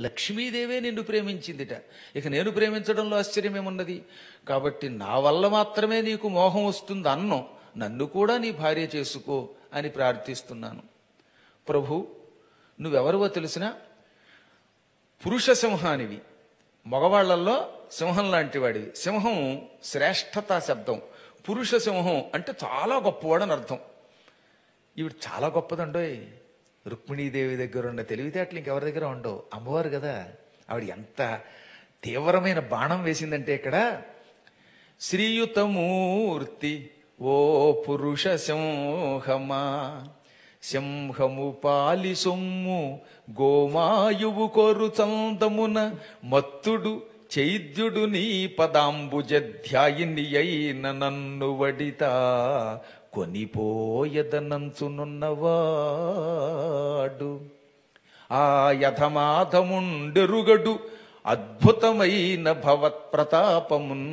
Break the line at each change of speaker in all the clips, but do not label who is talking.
లక్ష్మీదేవే నిన్ను ప్రేమించిందిట ఇక నేను ప్రేమించడంలో ఆశ్చర్యమేమున్నది కాబట్టి నా వల్ల మాత్రమే నీకు మోహం వస్తుంది అన్నం నన్ను కూడా నీ భార్య చేసుకో అని ప్రార్థిస్తున్నాను ప్రభు నువ్వెవరివో తెలిసినా పురుష సింహానివి మగవాళ్లలో సింహం లాంటి వాడివి సింహం శ్రేష్టత శబ్దం పురుష సింహం అంటే చాలా గొప్పవాడని అర్థం ఈవిడ చాలా గొప్పదండోయ్ రుక్మిణీదేవి దగ్గర ఉన్న తెలివితేటలు ఇంకెవరి దగ్గర ఉండవు అమ్మవారు కదా ఆవిడ ఎంత తీవ్రమైన బాణం వేసిందంటే ఇక్కడ శ్రీయుతమూర్తి ఓ పురుష సింహమా సింహము పాలి సొమ్ము గోమాయువు కొరు చందమున మత్తుడు చైద్యుడు నీ పదాంబుజధ్యాయిని అయిన నన్ను వడితా కొనిపోయదనంచునున్నవాడు ఆ యథమాధముండెరుగడు అద్భుతమైన భవత్ ప్రతాపమున్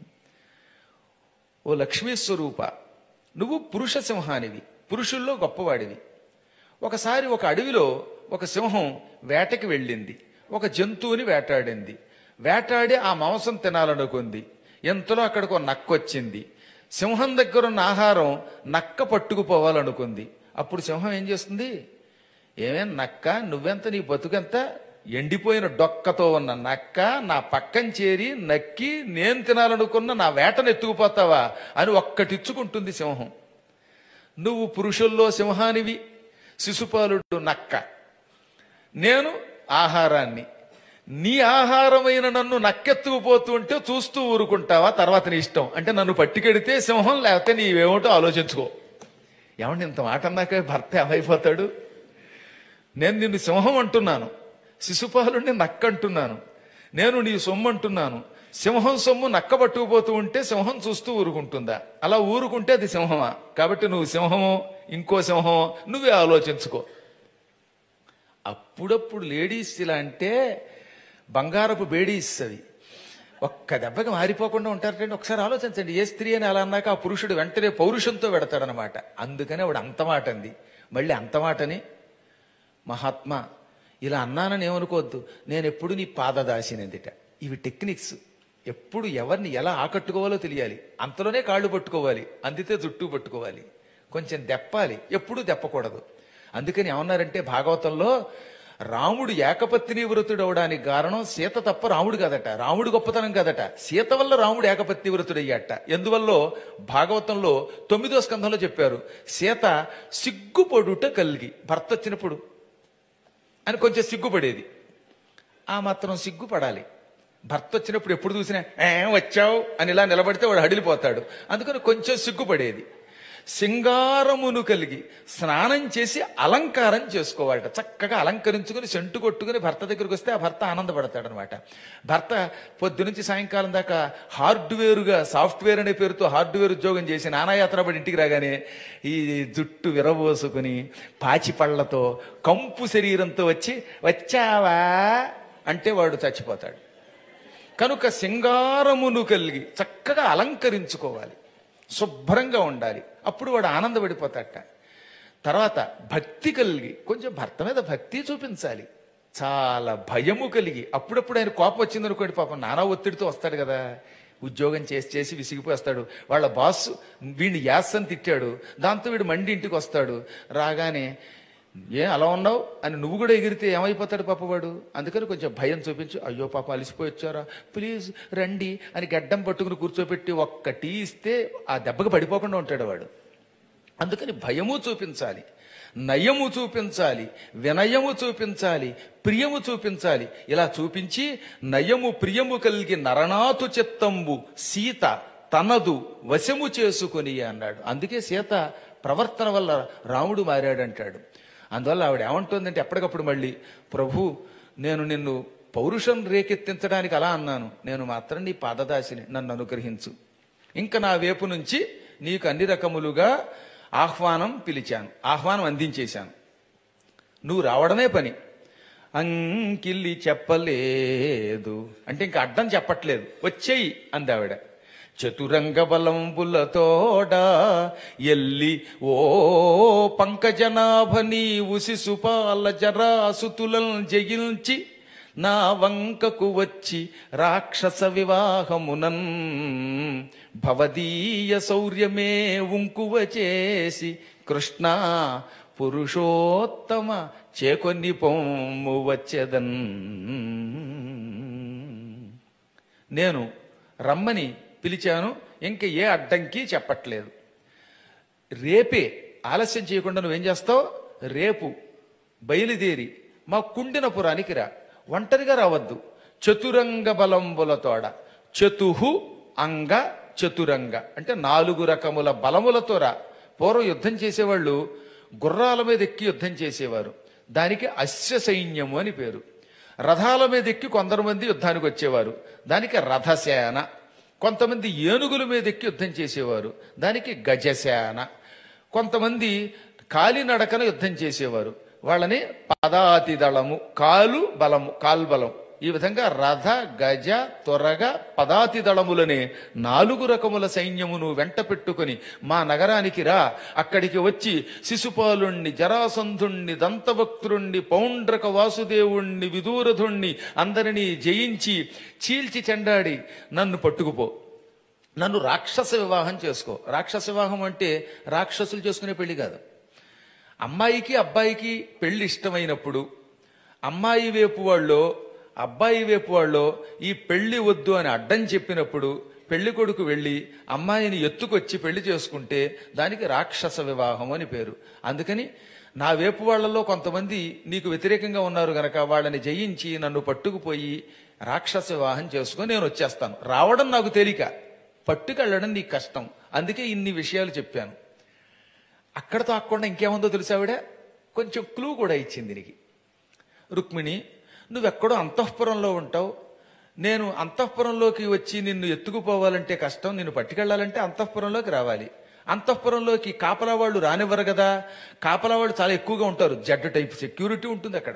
ఓ లక్ష్మీ స్వరూప నువ్వు పురుష సింహానివి పురుషుల్లో గొప్పవాడివి ఒకసారి ఒక అడవిలో ఒక సింహం వేటకి వెళ్ళింది ఒక జంతువుని వేటాడింది వేటాడి ఆ మాంసం తినాలనుకుంది ఎంతలో అక్కడికి ఒక నక్క వచ్చింది సింహం దగ్గర ఉన్న ఆహారం నక్క పట్టుకుపోవాలనుకుంది అప్పుడు సింహం ఏం చేస్తుంది ఏమేం నక్క నువ్వెంత నీ బతుకెంత ఎండిపోయిన డొక్కతో ఉన్న నక్క నా పక్కన చేరి నక్కి నేను తినాలనుకున్న నా వేటను ఎత్తుకుపోతావా అని ఒక్కటిచ్చుకుంటుంది సింహం నువ్వు పురుషుల్లో సింహానివి శిశుపాలుడు నక్క నేను ఆహారాన్ని నీ ఆహారమైన నన్ను నక్కెత్తుకుపోతుంటే చూస్తూ ఊరుకుంటావా తర్వాత నీ ఇష్టం అంటే నన్ను పట్టుకెడితే సింహం లేకపోతే నీవేమిటో ఆలోచించుకో ఏమండి ఇంత మాట అన్నాక భర్త ఏమైపోతాడు నేను నిన్ను సింహం అంటున్నాను శిశుపాలుడిని నక్క అంటున్నాను నేను నీ సొమ్ము అంటున్నాను సింహం సొమ్ము నక్క పట్టుకుపోతూ ఉంటే సింహం చూస్తూ ఊరుకుంటుందా అలా ఊరుకుంటే అది సింహమా కాబట్టి నువ్వు సింహమో ఇంకో సింహమో నువ్వే ఆలోచించుకో అప్పుడప్పుడు లేడీస్ ఇలా అంటే బంగారపు బేడీస్ అవి ఒక్క దెబ్బకి మారిపోకుండా ఉంటారంటే ఒకసారి ఆలోచించండి ఏ స్త్రీ అని అలా అన్నాక ఆ పురుషుడు వెంటనే పౌరుషంతో పెడతాడనమాట అందుకని ఆవిడ అంత మాట అంది మళ్ళీ అంత మాటని మహాత్మా ఇలా అన్నానని ఏమనుకోవద్దు నేను ఎప్పుడు నీ పాదదాసినందిట ఇవి టెక్నిక్స్ ఎప్పుడు ఎవరిని ఎలా ఆకట్టుకోవాలో తెలియాలి అంతలోనే కాళ్ళు పట్టుకోవాలి అందితే జుట్టు పట్టుకోవాలి కొంచెం దెప్పాలి ఎప్పుడూ దెప్పకూడదు అందుకని ఏమన్నారంటే భాగవతంలో రాముడు ఏకపత్ని వ్రతుడు అవడానికి కారణం సీత తప్ప రాముడు కాదట రాముడు గొప్పతనం కాదట సీత వల్ల రాముడు ఏకపత్ని వ్రతుడయ్యాట ఎందువల్ల భాగవతంలో తొమ్మిదో స్కంధంలో చెప్పారు సీత సిగ్గుపడుట కలిగి భర్త వచ్చినప్పుడు అని కొంచెం సిగ్గుపడేది ఆ మాత్రం సిగ్గుపడాలి భర్త వచ్చినప్పుడు ఎప్పుడు చూసినా ఏ వచ్చావు అని ఇలా నిలబడితే వాడు హడిలిపోతాడు అందుకని కొంచెం సిగ్గుపడేది సింగారమును కలిగి స్నానం చేసి అలంకారం చేసుకోవాలట చక్కగా అలంకరించుకుని సెంటు కొట్టుకుని భర్త దగ్గరికి వస్తే ఆ భర్త ఆనందపడతాడు అనమాట భర్త పొద్దు నుంచి సాయంకాలం దాకా హార్డ్వేర్గా సాఫ్ట్వేర్ అనే పేరుతో హార్డ్వేర్ ఉద్యోగం చేసి నానాయాత్ర పడి ఇంటికి రాగానే ఈ జుట్టు విరబోసుకుని పాచి పళ్ళతో కంపు శరీరంతో వచ్చి వచ్చావా అంటే వాడు చచ్చిపోతాడు కనుక సింగారమును కలిగి చక్కగా అలంకరించుకోవాలి శుభ్రంగా ఉండాలి అప్పుడు వాడు ఆనందపడిపోతాట తర్వాత భక్తి కలిగి కొంచెం భర్త మీద భక్తి చూపించాలి చాలా భయము కలిగి అప్పుడప్పుడు ఆయన కోపం వచ్చిందనుకోండి పాపం నానా ఒత్తిడితో వస్తాడు కదా ఉద్యోగం చేసి చేసి విసిగిపోస్తాడు వాళ్ళ బాస్ వీడిని యాసని తిట్టాడు దాంతో వీడు మండి ఇంటికి వస్తాడు రాగానే ఏ అలా ఉన్నావు అని నువ్వు కూడా ఎగిరితే ఏమైపోతాడు పాపవాడు అందుకని కొంచెం భయం చూపించు అయ్యో పాప అలిసిపోయి వచ్చారా ప్లీజ్ రండి అని గడ్డం పట్టుకుని కూర్చోబెట్టి ఒక్క టీ ఇస్తే ఆ దెబ్బకి పడిపోకుండా ఉంటాడు వాడు అందుకని భయము చూపించాలి నయము చూపించాలి వినయము చూపించాలి ప్రియము చూపించాలి ఇలా చూపించి నయము ప్రియము కలిగి నరనాథు చిత్తంబు సీత తనదు వశము చేసుకొని అన్నాడు అందుకే సీత ప్రవర్తన వల్ల రాముడు మారాడంటాడు అందువల్ల ఆవిడ ఏమంటుందంటే ఎప్పటికప్పుడు మళ్ళీ ప్రభు నేను నిన్ను పౌరుషం రేకెత్తించడానికి అలా అన్నాను నేను మాత్రం నీ పాదదాసిని నన్ను అనుగ్రహించు ఇంకా నా వైపు నుంచి నీకు అన్ని రకములుగా ఆహ్వానం పిలిచాను ఆహ్వానం అందించేశాను నువ్వు రావడమే పని అంకిల్లి చెప్పలేదు అంటే ఇంకా అడ్డం చెప్పట్లేదు వచ్చేయి అందావిడ చతురంగ బలంబులతోడ ఎల్లి ఓ పంకజనాభ నీవు శిశుపాల జరాసుతులను జయించి నా వంకకు వచ్చి రాక్షస వివాహమునన్ భవదీయ శౌర్యమే ఉంకువ చేసి కృష్ణ పురుషోత్తమ చేకొన్ని పొమ్ము వచ్చెదన్ నేను రమ్మని పిలిచాను ఇంక ఏ అడ్డంకి చెప్పట్లేదు రేపే ఆలస్యం చేయకుండా నువ్వేం చేస్తావు రేపు బయలుదేరి మా కుండినపురానికి రా ఒంటరిగా రావద్దు చతురంగ బలంబులతోడ చతుహు అంగ చతురంగ అంటే నాలుగు రకముల బలములతో రా పూర్వం యుద్ధం చేసేవాళ్ళు గుర్రాల మీద ఎక్కి యుద్ధం చేసేవారు దానికి అశ్వ సైన్యము అని పేరు రథాల మీద ఎక్కి కొందరు మంది యుద్ధానికి వచ్చేవారు దానికి రథసేన కొంతమంది ఏనుగుల మీద ఎక్కి యుద్ధం చేసేవారు దానికి గజసేన కొంతమంది కాలినడకన యుద్ధం చేసేవారు వాళ్ళని పదాతి దళము కాలు బలము కాల్బలం ఈ విధంగా రథ గజ త్వరగ పదాతి దళములనే నాలుగు రకముల సైన్యమును వెంట పెట్టుకుని మా నగరానికి రా అక్కడికి వచ్చి శిశుపాలుణ్ణి జరాసంధుణ్ణి దంతభక్తుణ్ణి పౌండ్రక వాసుదేవుణ్ణి విదూరధుణ్ణి అందరినీ జయించి చీల్చి చెండాడి నన్ను పట్టుకుపో నన్ను రాక్షస వివాహం చేసుకో రాక్షస వివాహం అంటే రాక్షసులు చేసుకునే పెళ్లి కాదు అమ్మాయికి అబ్బాయికి పెళ్లి ఇష్టమైనప్పుడు అమ్మాయి వైపు వాళ్ళు అబ్బాయి వైపు వాళ్ళు ఈ పెళ్లి వద్దు అని అడ్డం చెప్పినప్పుడు పెళ్లి కొడుకు వెళ్ళి అమ్మాయిని ఎత్తుకొచ్చి పెళ్లి చేసుకుంటే దానికి రాక్షస వివాహం అని పేరు అందుకని నా వైపు వాళ్ళలో కొంతమంది నీకు వ్యతిరేకంగా ఉన్నారు గనక వాళ్ళని జయించి నన్ను పట్టుకుపోయి రాక్షస వివాహం చేసుకొని నేను వచ్చేస్తాను రావడం నాకు తేలిక పట్టుకెళ్ళడం నీకు కష్టం అందుకే ఇన్ని విషయాలు చెప్పాను అక్కడతో ఆకుండా ఇంకేముందో తెలుసావిడ కొంచెం క్లూ కూడా ఇచ్చింది నీకు రుక్మిణి నువ్వెక్కడో అంతఃపురంలో ఉంటావు నేను అంతఃపురంలోకి వచ్చి నిన్ను ఎత్తుకుపోవాలంటే కష్టం నిన్ను పట్టుకెళ్ళాలంటే అంతఃపురంలోకి రావాలి అంతఃపురంలోకి కాపలా వాళ్ళు రానివ్వరు కదా కాపలా వాళ్ళు చాలా ఎక్కువగా ఉంటారు జడ్డు టైప్ సెక్యూరిటీ ఉంటుంది అక్కడ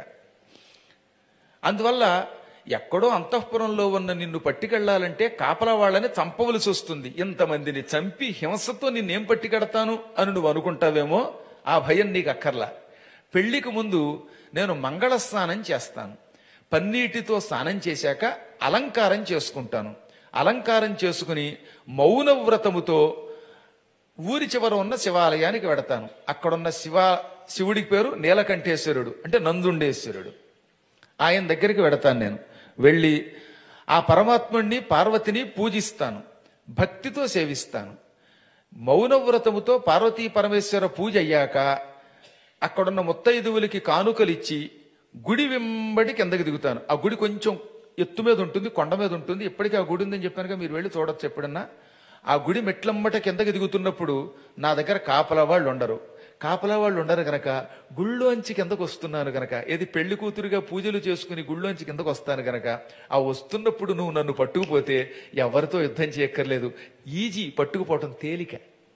అందువల్ల ఎక్కడో అంతఃపురంలో ఉన్న నిన్ను పట్టుకెళ్లాలంటే కాపలా వాళ్ళని చంపవలసి వస్తుంది ఇంతమందిని చంపి హింసతో నిన్నేం పట్టుకెడతాను అని నువ్వు అనుకుంటావేమో ఆ భయం నీకు అక్కర్లా పెళ్లికి ముందు నేను మంగళ స్నానం చేస్తాను పన్నీటితో స్నానం చేశాక అలంకారం చేసుకుంటాను అలంకారం చేసుకుని మౌన వ్రతముతో ఊరి చివర ఉన్న శివాలయానికి వెడతాను అక్కడున్న శివ శివుడికి పేరు నీలకంఠేశ్వరుడు అంటే నందుండేశ్వరుడు ఆయన దగ్గరికి వెడతాను నేను వెళ్ళి ఆ పరమాత్ముణ్ణి పార్వతిని పూజిస్తాను భక్తితో సేవిస్తాను మౌన వ్రతముతో పార్వతీ పరమేశ్వర పూజ అయ్యాక అక్కడున్న ముత్తైదువులకి కానుకలిచ్చి గుడి వెంబడి కిందకి దిగుతాను ఆ గుడి కొంచెం ఎత్తు మీద ఉంటుంది కొండ మీద ఉంటుంది ఇప్పటికీ ఆ గుడి ఉందని చెప్పానుగా మీరు వెళ్ళి చూడొచ్చు ఎప్పుడన్నా ఆ గుడి మెట్లమ్మట కిందకి దిగుతున్నప్పుడు నా దగ్గర కాపలా వాళ్ళు ఉండరు కాపలా వాళ్ళు ఉండరు గనక గుళ్ళోంచి కిందకు వస్తున్నాను గనక ఏది పెళ్లి కూతురుగా పూజలు చేసుకుని గుళ్ళోంచి కిందకు వస్తాను గనక ఆ వస్తున్నప్పుడు నువ్వు నన్ను పట్టుకుపోతే ఎవరితో యుద్ధం చేయక్కర్లేదు ఈజీ పట్టుకుపోవటం తేలిక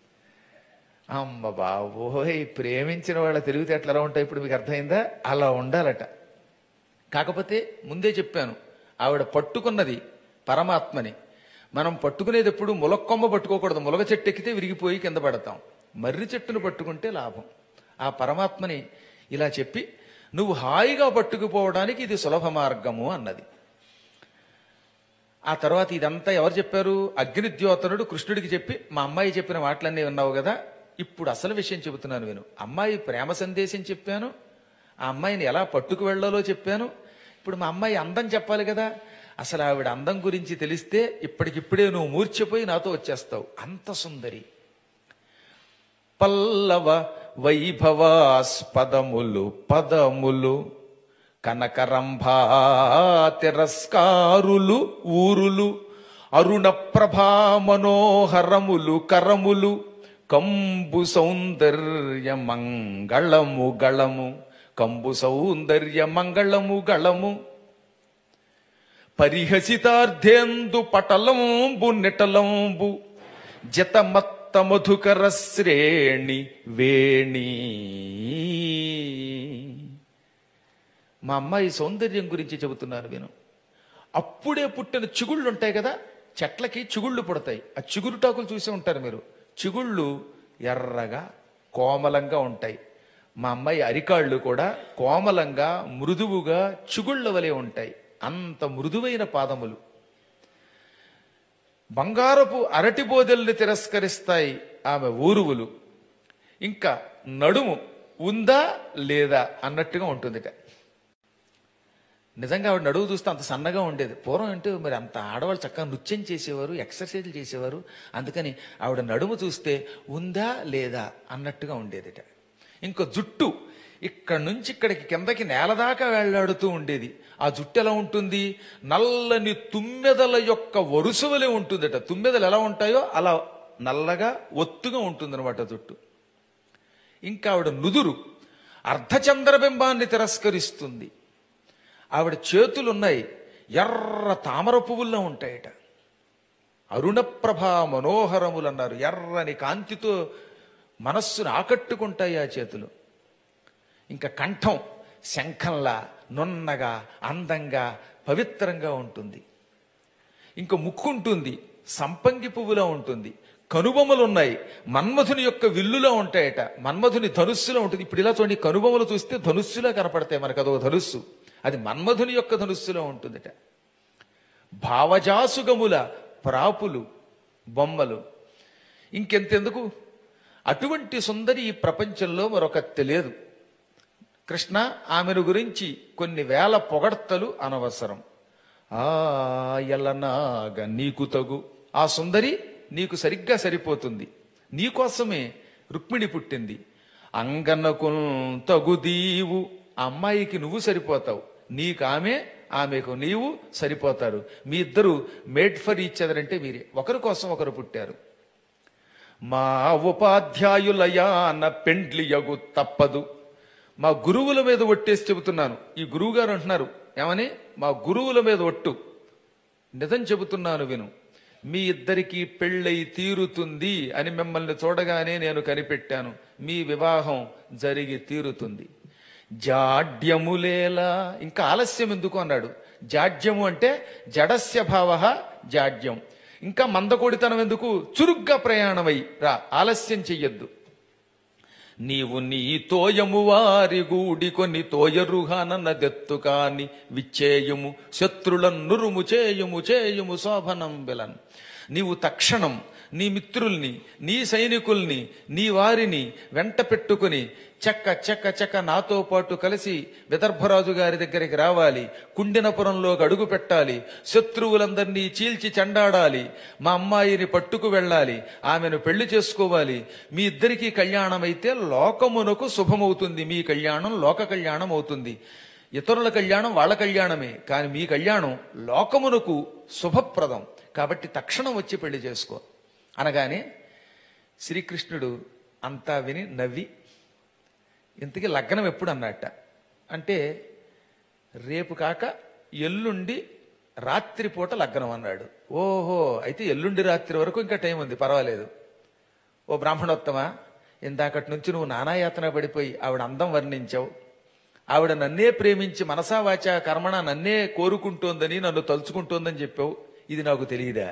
అమ్మ బాబోయ్ ప్రేమించిన వాళ్ళ తెలివితేటలు ఎలా ఉంటాయి ఇప్పుడు మీకు అర్థమైందా అలా ఉండాలట కాకపోతే ముందే చెప్పాను ఆవిడ పట్టుకున్నది పరమాత్మని మనం పట్టుకునేది ఎప్పుడు ములక్కొమ్మ పట్టుకోకూడదు ములగ చెట్టు ఎక్కితే విరిగిపోయి కింద పడతాం మర్రి చెట్టును పట్టుకుంటే లాభం ఆ పరమాత్మని ఇలా చెప్పి నువ్వు హాయిగా పట్టుకుపోవడానికి ఇది సులభ మార్గము అన్నది ఆ తర్వాత ఇదంతా ఎవరు చెప్పారు అగ్నిద్యోతనుడు కృష్ణుడికి చెప్పి మా అమ్మాయి చెప్పిన మాటలన్నీ విన్నావు కదా ఇప్పుడు అసలు విషయం చెబుతున్నాను విను అమ్మాయి ప్రేమ సందేశం చెప్పాను ఆ అమ్మాయిని ఎలా పట్టుకు వెళ్ళాలో చెప్పాను ఇప్పుడు మా అమ్మాయి అందం చెప్పాలి కదా అసలు ఆవిడ అందం గురించి తెలిస్తే ఇప్పటికిప్పుడే నువ్వు మూర్ఛపోయి నాతో వచ్చేస్తావు అంత సుందరి పల్లవ వైభవాస్పదములు పదములు కనకరంభా తిరస్కారులు ఊరులు అరుణ ప్రభా మనోహరములు కరములు కంబు సౌందర్య మంగళము గళము కంబు సౌందర్య మంగళము గళము పరిహసితార్థేందు పటలంబు నెటలంబు జతమత్త మధుకర శ్రేణి వేణి మా అమ్మాయి సౌందర్యం గురించి చెబుతున్నాను విను అప్పుడే పుట్టిన చిగుళ్ళు ఉంటాయి కదా చెట్లకి చిగుళ్ళు పుడతాయి ఆ చిగురుటాకులు చూసి ఉంటారు మీరు చిగుళ్ళు ఎర్రగా కోమలంగా ఉంటాయి మా అమ్మాయి అరికాళ్ళు కూడా కోమలంగా మృదువుగా చిగుళ్ళ వలె ఉంటాయి అంత మృదువైన పాదములు బంగారపు అరటి బోదెల్ని తిరస్కరిస్తాయి ఆమె ఊరువులు ఇంకా నడుము ఉందా లేదా అన్నట్టుగా ఉంటుందిట నిజంగా ఆవిడ నడువు చూస్తే అంత సన్నగా ఉండేది పూర్వం అంటే మరి అంత ఆడవాళ్ళు చక్కగా నృత్యం చేసేవారు ఎక్సర్సైజ్లు చేసేవారు అందుకని ఆవిడ నడుము చూస్తే ఉందా లేదా అన్నట్టుగా ఉండేదిట ఇంకో జుట్టు ఇక్కడ నుంచి ఇక్కడికి కిందకి నేల దాకా వేళ్లాడుతూ ఉండేది ఆ జుట్టు ఎలా ఉంటుంది నల్లని తుమ్మెదల యొక్క వరుసవలే ఉంటుందట తుమ్మెదలు ఎలా ఉంటాయో అలా నల్లగా ఒత్తుగా ఉంటుందన్నమాట జుట్టు ఇంకా ఆవిడ నుదురు అర్ధచంద్రబింబాన్ని తిరస్కరిస్తుంది ఆవిడ చేతులున్నాయి ఎర్ర తామర పువ్వుల్లో ఉంటాయట అరుణప్రభా మనోహరములు అన్నారు ఎర్రని కాంతితో మనస్సును ఆకట్టుకుంటాయి ఆ చేతులు ఇంకా కంఠం శంఖంలా నున్నగా అందంగా పవిత్రంగా ఉంటుంది ఇంకా ముక్కు ఉంటుంది సంపంగి పువ్వులా ఉంటుంది కనుబొమ్మలు ఉన్నాయి మన్మధుని యొక్క విల్లులో ఉంటాయట మన్మధుని ధనుస్సులో ఉంటుంది ఇప్పుడు ఇలా చూడండి కనుబొమ్మలు చూస్తే ధనుస్సులో కనపడతాయి మనకు అదొక ధనుస్సు అది మన్మధుని యొక్క ధనుస్సులో ఉంటుందిట భావజాసుగముల ప్రాపులు బొమ్మలు ఇంకెంతెందుకు అటువంటి సుందరి ఈ ప్రపంచంలో మరొకటి లేదు కృష్ణ ఆమెను గురించి కొన్ని వేల పొగడ్తలు అనవసరం ఆ ఎల్లనాగ నీకు తగు ఆ సుందరి నీకు సరిగ్గా సరిపోతుంది నీకోసమే రుక్మిణి పుట్టింది అంగనకు తగుదీవు ఆ అమ్మాయికి నువ్వు సరిపోతావు నీకు ఆమె ఆమెకు నీవు సరిపోతారు మీ ఇద్దరు మేడ్ ఫర్ ఈచ్ అదర్ అంటే మీరే ఒకరి కోసం ఒకరు పుట్టారు మా ఉపాధ్యాయులయాన పెండ్లియగు తప్పదు మా గురువుల మీద ఒట్టేసి చెబుతున్నాను ఈ గురువు గారు అంటున్నారు ఏమని మా గురువుల మీద ఒట్టు నిజం చెబుతున్నాను విను మీ ఇద్దరికి పెళ్ళై తీరుతుంది అని మిమ్మల్ని చూడగానే నేను కనిపెట్టాను మీ వివాహం జరిగి తీరుతుంది జాడ్యములేలా ఇంకా ఆలస్యం ఎందుకు అన్నాడు జాడ్యము అంటే జడస్య భావ జాడ్యం ఇంకా మందకోడితనం ఎందుకు చురుగ్గా ప్రయాణమై రా ఆలస్యం చెయ్యొద్దు నీవు నీ తోయము వారి గూడి కొని తోయరుహానన్నదెత్తు కాని విచ్చేయుము శత్రులను నురుము చేయుము చేయుము శోభనం బిలన్ నీవు తక్షణం నీ మిత్రుల్ని నీ సైనికుల్ని నీ వారిని వెంట పెట్టుకుని చెక్క చెక్క చెక్క నాతో పాటు కలిసి విదర్భరాజు గారి దగ్గరికి రావాలి కుండినపురంలో అడుగు పెట్టాలి శత్రువులందరినీ చీల్చి చెండాడాలి మా అమ్మాయిని పట్టుకు వెళ్ళాలి ఆమెను పెళ్లి చేసుకోవాలి మీ ఇద్దరికీ కళ్యాణం అయితే లోకమునకు శుభమవుతుంది మీ కళ్యాణం లోక కళ్యాణం అవుతుంది ఇతరుల కళ్యాణం వాళ్ళ కళ్యాణమే కానీ మీ కళ్యాణం లోకమునకు శుభప్రదం కాబట్టి తక్షణం వచ్చి పెళ్లి చేసుకో అనగానే శ్రీకృష్ణుడు అంతా విని నవ్వి ఇంతకీ లగ్నం ఎప్పుడు అన్నట్ట అంటే రేపు కాక ఎల్లుండి రాత్రిపూట లగ్నం అన్నాడు ఓహో అయితే ఎల్లుండి రాత్రి వరకు ఇంకా టైం ఉంది పర్వాలేదు ఓ బ్రాహ్మణోత్తమ ఇందాకటి నుంచి నువ్వు నానాయాతన పడిపోయి ఆవిడ అందం వర్ణించావు ఆవిడ నన్నే ప్రేమించి మనసా వాచ కర్మణ నన్నే కోరుకుంటోందని నన్ను తలుచుకుంటోందని చెప్పావు ఇది నాకు తెలియదా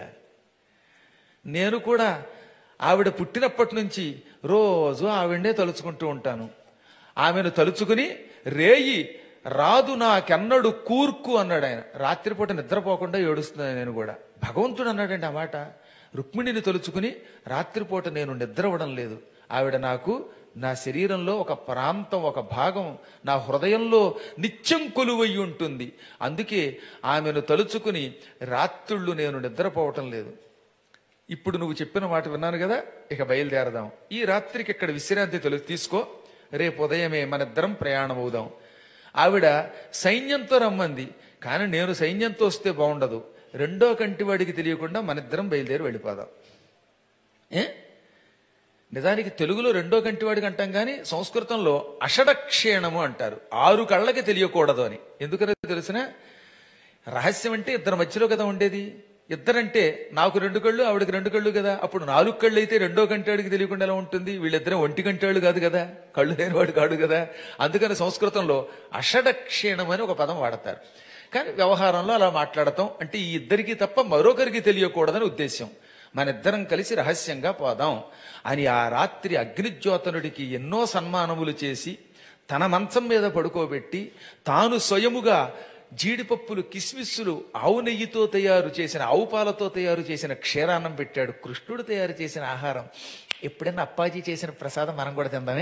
నేను కూడా ఆవిడ పుట్టినప్పటి నుంచి రోజు ఆవిడనే తలుచుకుంటూ ఉంటాను ఆమెను తలుచుకుని రేయి రాదు నాకెన్నడు కూర్కు అన్నాడు ఆయన రాత్రిపూట నిద్రపోకుండా ఏడుస్తున్నాను నేను కూడా భగవంతుడు అన్నాడండి ఆ మాట రుక్మిణిని తలుచుకుని రాత్రిపూట నేను నిద్రవడం లేదు ఆవిడ నాకు నా శరీరంలో ఒక ప్రాంతం ఒక భాగం నా హృదయంలో నిత్యం కొలువై ఉంటుంది అందుకే ఆమెను తలుచుకుని రాత్రుళ్ళు నేను నిద్రపోవటం లేదు ఇప్పుడు నువ్వు చెప్పిన మాట విన్నాను కదా ఇక బయలుదేరదాం ఈ రాత్రికి ఇక్కడ విశ్రాంతి తొలి తీసుకో రేపు ఉదయమే మనిద్దరం ప్రయాణం అవుదాం ఆవిడ సైన్యంతో రమ్మంది కానీ నేను సైన్యంతో వస్తే బాగుండదు రెండో కంటి వాడికి తెలియకుండా మనిద్దరం బయలుదేరి వెళ్ళిపోదాం ఏ నిజానికి తెలుగులో రెండో కంటి వాడికి అంటాం కానీ సంస్కృతంలో అషడక్షేణము అంటారు ఆరు కళ్ళకి తెలియకూడదు అని ఎందుకనే తెలిసిన రహస్యం అంటే ఇద్దరి మధ్యలో కదా ఉండేది ఇద్దరంటే నాకు రెండు కళ్ళు ఆవిడకి రెండు కళ్ళు కదా అప్పుడు నాలుగు కళ్ళు అయితే రెండో కంటాడికి తెలియకుండా ఎలా ఉంటుంది వీళ్ళిద్దరం ఒంటి కంటాడు కాదు కదా కళ్ళు లేనివాడు కాడు కదా అందుకని సంస్కృతంలో అషడక్షీణం అని ఒక పదం వాడతారు కానీ వ్యవహారంలో అలా మాట్లాడతాం అంటే ఈ ఇద్దరికి తప్ప మరొకరికి తెలియకూడదని ఉద్దేశం మన ఇద్దరం కలిసి రహస్యంగా పోదాం అని ఆ రాత్రి అగ్నిజ్యోతనుడికి ఎన్నో సన్మానములు చేసి తన మంచం మీద పడుకోబెట్టి తాను స్వయముగా జీడిపప్పులు కిస్మిస్సులు ఆవు నెయ్యితో తయారు చేసిన ఆవు పాలతో తయారు చేసిన క్షీరాన్నం పెట్టాడు కృష్ణుడు తయారు చేసిన ఆహారం ఎప్పుడైనా అప్పాజీ చేసిన ప్రసాదం మనం కూడా తిందామే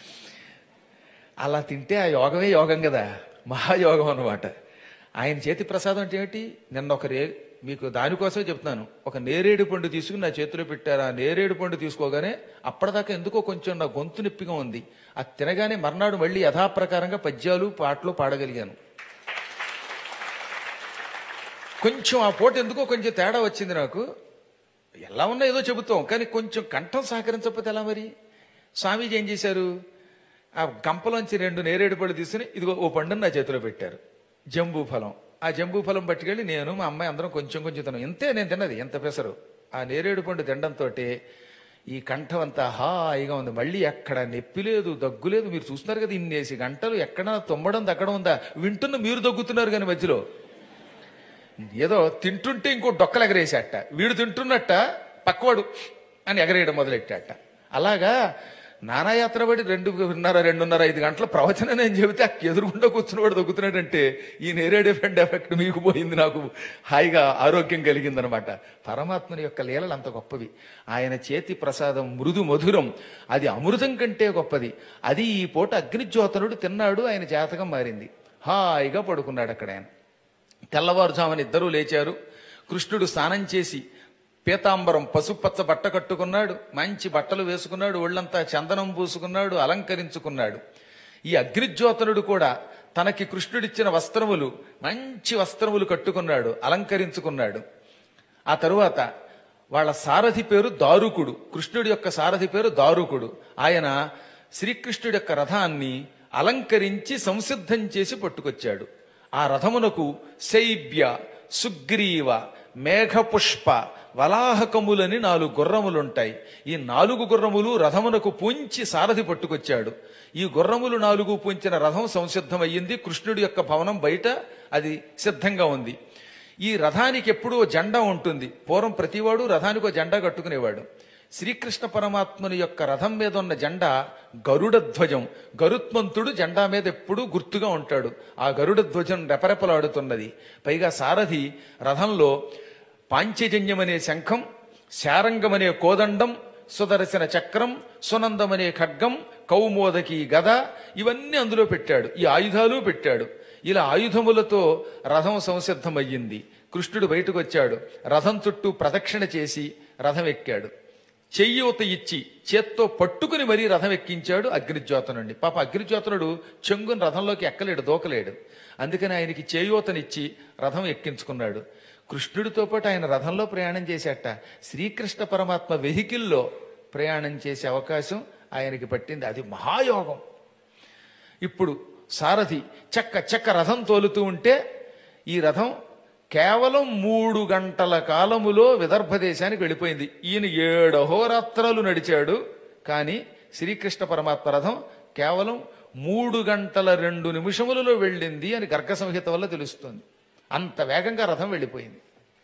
అలా తింటే ఆ యోగమే యోగం కదా మహాయోగం అన్నమాట ఆయన చేతి ప్రసాదం అంటే ఏమిటి నిన్న ఒక రే మీకు దానికోసమే చెప్తున్నాను ఒక నేరేడు పండు తీసుకుని నా చేతిలో పెట్టారు ఆ నేరేడు పండు తీసుకోగానే అప్పటిదాకా ఎందుకో కొంచెం నా గొంతు నొప్పిగా ఉంది అది తినగానే మర్నాడు మళ్ళీ యథాప్రకారంగా పద్యాలు పాటలు పాడగలిగాను కొంచెం ఆ పూట ఎందుకో కొంచెం తేడా వచ్చింది నాకు ఎలా ఉన్నా ఏదో చెబుతాం కానీ కొంచెం కంఠం సహకరించకపోతే ఎలా మరి స్వామీజీ ఏం చేశారు ఆ గంపలోంచి రెండు నేరేడు పళ్ళు తీసుకుని ఇదిగో ఓ పండుని నా చేతిలో పెట్టారు జంబూ ఫలం ఆ జంబూ ఫలం పట్టుకెళ్ళి నేను మా అమ్మాయి అందరం కొంచెం కొంచెం తిన్నాం ఇంతే నేను తిన్నది ఎంత పెసరు ఆ నేరేడు పండు తినడంతో ఈ కంఠం అంతా హాయిగా ఉంది మళ్ళీ ఎక్కడ నొప్పి లేదు దగ్గు లేదు మీరు చూస్తున్నారు కదా ఇన్నేసి గంటలు ఎక్కడ తుమ్మడం దగ్గడం ఉందా వింటున్న మీరు దగ్గుతున్నారు కానీ మధ్యలో ఏదో తింటుంటే ఇంకో డొక్కలు ఎగరేసేట వీడు తింటున్నట్ట పక్కవాడు అని ఎగరేయడం మొదలెట్టాట అలాగా నానాయాత్ర పడి రెండున్నర రెండున్నర ఐదు గంటల ప్రవచనం నేను చెబితే ఆ ఎదురుగుండా కూర్చున్నవాడు దొక్కుతున్నాడంటే ఈ నేరేడే ఫ్రెండ్ ఎఫెక్ట్ మీకు పోయింది నాకు హాయిగా ఆరోగ్యం కలిగిందనమాట పరమాత్మని యొక్క లీలలు అంత గొప్పవి ఆయన చేతి ప్రసాదం మృదు మధురం అది అమృతం కంటే గొప్పది అది ఈ పూట అగ్నిజ్యోతనుడు తిన్నాడు ఆయన జాతకం మారింది హాయిగా పడుకున్నాడు అక్కడ ఆయన తెల్లవారుజామున ఇద్దరూ లేచారు కృష్ణుడు స్నానం చేసి పీతాంబరం పసుపచ్చ బట్ట కట్టుకున్నాడు మంచి బట్టలు వేసుకున్నాడు ఒళ్ళంతా చందనం పూసుకున్నాడు అలంకరించుకున్నాడు ఈ అగ్నిజ్యోతనుడు కూడా తనకి కృష్ణుడిచ్చిన వస్త్రములు మంచి వస్త్రములు కట్టుకున్నాడు అలంకరించుకున్నాడు ఆ తరువాత వాళ్ళ సారథి పేరు దారుకుడు కృష్ణుడి యొక్క సారథి పేరు దారుకుడు ఆయన శ్రీకృష్ణుడి యొక్క రథాన్ని అలంకరించి సంసిద్ధం చేసి పట్టుకొచ్చాడు ఆ రథమునకు శైబ్య సుగ్రీవ మేఘపుష్ప వలాహకములని నాలుగు గుర్రములుంటాయి ఈ నాలుగు గుర్రములు రథమునకు పుంచి సారథి పట్టుకొచ్చాడు ఈ గుర్రములు నాలుగు పుంచిన రథం సంసిద్ధమయ్యింది కృష్ణుడి యొక్క భవనం బయట అది సిద్ధంగా ఉంది ఈ రథానికి ఎప్పుడూ ఓ జెండా ఉంటుంది పూర్వం ప్రతివాడు రథానికి ఒక జెండా కట్టుకునేవాడు శ్రీకృష్ణ పరమాత్మని యొక్క రథం మీద ఉన్న జెండా గరుడ ధ్వజం గరుత్మంతుడు జెండా మీద ఎప్పుడూ గుర్తుగా ఉంటాడు ఆ గరుడ ధ్వజం రెపరెపలాడుతున్నది పైగా సారథి రథంలో పాంచజన్యమనే శంఖం శారంగమనే కోదండం సుదర్శన చక్రం సునందమనే ఖడ్గం కౌమోదకి గద ఇవన్నీ అందులో పెట్టాడు ఈ ఆయుధాలు పెట్టాడు ఇలా ఆయుధములతో రథం సంసిద్ధమయ్యింది కృష్ణుడు బయటకు వచ్చాడు రథం చుట్టూ ప్రదక్షిణ చేసి రథం ఎక్కాడు చెయ్యూత ఇచ్చి చేత్తో పట్టుకుని మరీ రథం ఎక్కించాడు అగ్నిజ్యోతనుండి పాప అగ్నిజ్యోతనుడు చెంగుని రథంలోకి ఎక్కలేడు దూకలేడు అందుకని ఆయనకి చేయూతనిచ్చి రథం ఎక్కించుకున్నాడు కృష్ణుడితో పాటు ఆయన రథంలో ప్రయాణం చేశాట శ్రీకృష్ణ పరమాత్మ వెహికల్లో ప్రయాణం చేసే అవకాశం ఆయనకి పట్టింది అది మహాయోగం ఇప్పుడు సారథి చక్క చక్క రథం తోలుతూ ఉంటే ఈ రథం కేవలం మూడు గంటల కాలములో విదర్భ దేశానికి వెళ్ళిపోయింది ఈయన ఏడు అహోరాత్రాలు నడిచాడు కానీ శ్రీకృష్ణ పరమాత్మ రథం కేవలం మూడు గంటల రెండు నిమిషములలో వెళ్ళింది అని గర్గ సంహిత వల్ల తెలుస్తుంది అంత వేగంగా రథం వెళ్ళిపోయింది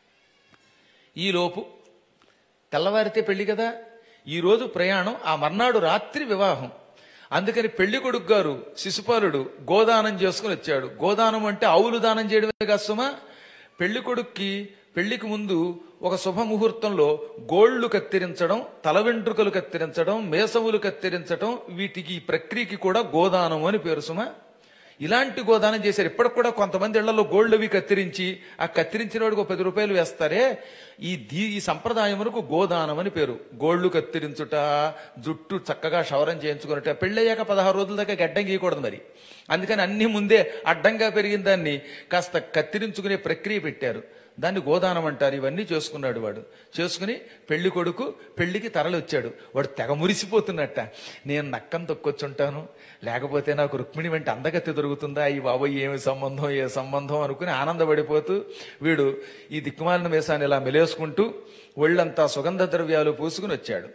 ఈలోపు తెల్లవారితే పెళ్లి కదా ఈ రోజు ప్రయాణం ఆ మర్నాడు రాత్రి వివాహం అందుకని పెళ్లి కొడుకు గారు శిశుపాలుడు గోదానం చేసుకుని వచ్చాడు గోదానం అంటే ఆవులు దానం చేయడమే కాదు సుమా పెళ్లి కొడుక్కి పెళ్లికి ముందు ఒక శుభముహూర్తంలో గోళ్లు కత్తిరించడం తల వెంట్రుకలు కత్తిరించడం మేసములు కత్తిరించడం వీటికి ఈ ప్రక్రియకి కూడా గోదానం అని పేరు సుమా ఇలాంటి గోదానం చేశారు ఇప్పటికి కూడా కొంతమంది ఇళ్లలో గోల్డ్ అవి కత్తిరించి ఆ కత్తిరించిన వాడికి ఒక పది రూపాయలు వేస్తారే ఈ దీ ఈ సంప్రదాయమునకు గోదానం అని పేరు గోళ్లు కత్తిరించుట జుట్టు చక్కగా క్షవరం చేయించుకున్నట పెళ్ళయ్యాక పదహారు రోజుల దాకా గడ్డం గీయకూడదు మరి అందుకని అన్ని ముందే అడ్డంగా పెరిగిన దాన్ని కాస్త కత్తిరించుకునే ప్రక్రియ పెట్టారు దాన్ని గోదానం అంటారు ఇవన్నీ చేసుకున్నాడు వాడు చేసుకుని పెళ్లి కొడుకు పెళ్లికి తరలి వచ్చాడు వాడు తెగ మురిసిపోతున్నట్ట నేను నక్కం తొక్కొచ్చుంటాను లేకపోతే నాకు రుక్మిణి వెంట అందగత్తి దొరుకుతుందా ఈ బాబాయ్ ఏమి సంబంధం ఏ సంబంధం అనుకుని ఆనందపడిపోతూ వీడు ఈ దిక్కుమాలిన వేసాన్ని ఇలా మెలేసుకుంటూ ఒళ్ళంతా సుగంధ ద్రవ్యాలు పూసుకుని వచ్చాడు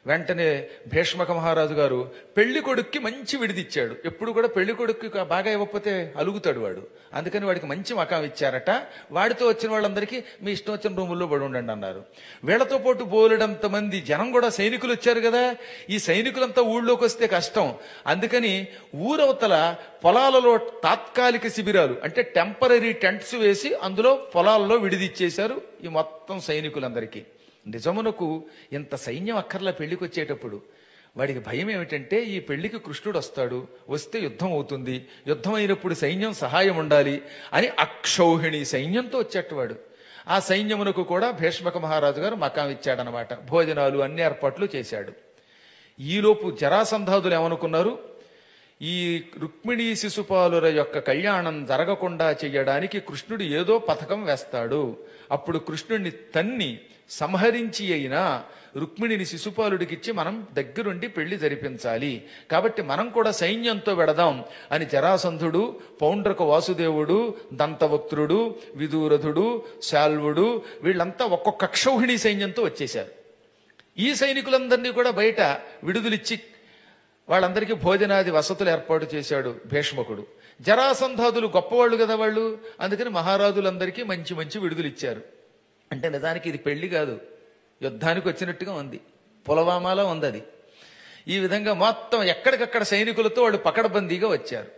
వెంటనే భీష్మక మహారాజు గారు పెళ్లి కొడుక్కి మంచి విడిదిచ్చాడు ఎప్పుడు కూడా పెళ్లి కొడుక్కి బాగా ఇవ్వకపోతే అలుగుతాడు వాడు అందుకని వాడికి మంచి మకాం ఇచ్చారట వాడితో వచ్చిన వాళ్ళందరికీ మీ ఇష్టం వచ్చిన రూముల్లో పడి ఉండండి అన్నారు వీళ్లతో పాటు బోలెడంత మంది జనం కూడా సైనికులు వచ్చారు కదా ఈ సైనికులంతా ఊళ్ళోకి వస్తే కష్టం అందుకని ఊరవతల పొలాలలో తాత్కాలిక శిబిరాలు అంటే టెంపరీ టెంట్స్ వేసి అందులో పొలాల్లో విడిదిచ్చేశారు ఈ మొత్తం సైనికులందరికీ నిజమునకు ఇంత సైన్యం అక్కర్లా పెళ్లికి వచ్చేటప్పుడు వాడికి భయం ఏమిటంటే ఈ పెళ్లికి కృష్ణుడు వస్తాడు వస్తే యుద్ధం అవుతుంది యుద్ధం అయినప్పుడు సైన్యం సహాయం ఉండాలి అని అక్షౌహిణి సైన్యంతో వచ్చేటవాడు ఆ సైన్యమునకు కూడా భీష్మక మహారాజు గారు మకాం ఇచ్చాడనమాట భోజనాలు అన్ని ఏర్పాట్లు చేశాడు ఈలోపు జరాసంధాదులు ఏమనుకున్నారు ఈ రుక్మిణీ శిశుపాలుర యొక్క కళ్యాణం జరగకుండా చెయ్యడానికి కృష్ణుడు ఏదో పథకం వేస్తాడు అప్పుడు కృష్ణుడిని తన్ని సంహరించి అయినా రుక్మిణిని శిశుపాలుడికిచ్చి మనం దగ్గరుండి పెళ్లి జరిపించాలి కాబట్టి మనం కూడా సైన్యంతో వెడదాం అని జరాసంధుడు పౌండ్రక వాసుదేవుడు దంతవక్త్రుడు విదూరథుడు శాల్వుడు వీళ్ళంతా ఒక్కొక్క క్షౌహిణి సైన్యంతో వచ్చేశారు ఈ సైనికులందరినీ కూడా బయట విడుదలిచ్చి వాళ్ళందరికీ భోజనాది వసతులు ఏర్పాటు చేశాడు భీష్మకుడు జరాసంధాదులు గొప్పవాళ్ళు కదా వాళ్ళు అందుకని మహారాజులందరికీ మంచి మంచి విడుదలు ఇచ్చారు అంటే నిజానికి ఇది పెళ్లి కాదు యుద్ధానికి వచ్చినట్టుగా ఉంది పులవామాలో ఉంది అది ఈ విధంగా మొత్తం ఎక్కడికక్కడ సైనికులతో వాళ్ళు పకడబందీగా వచ్చారు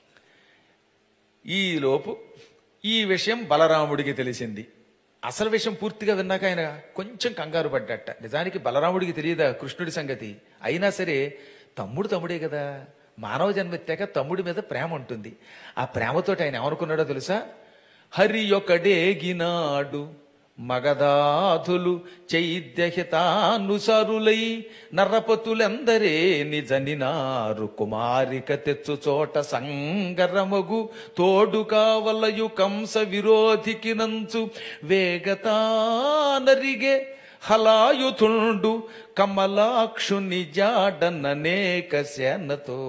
ఈ లోపు ఈ విషయం బలరాముడికి తెలిసింది అసలు విషయం పూర్తిగా విన్నాక ఆయన కొంచెం కంగారు పడ్డట నిజానికి బలరాముడికి తెలియదా కృష్ణుడి సంగతి అయినా సరే తమ్ముడు తమ్ముడే కదా మానవ జన్మెత్తాక తమ్ముడి మీద ప్రేమ ఉంటుంది ఆ ప్రేమతోటి ఆయన ఏమనుకున్నాడో తెలుసా హరి ఒకడేగినాడు మగధాధులు చైద్యహితానుసరులై నరపతులెందరే నిజనినారు కుమారిక తెచ్చు చోట సంగరమగు తోడు కావలయు కంస విరోధికి నంచు వేగతానరిగే హలాయుతుండు కమలాక్షుని జాడననేక సేనతో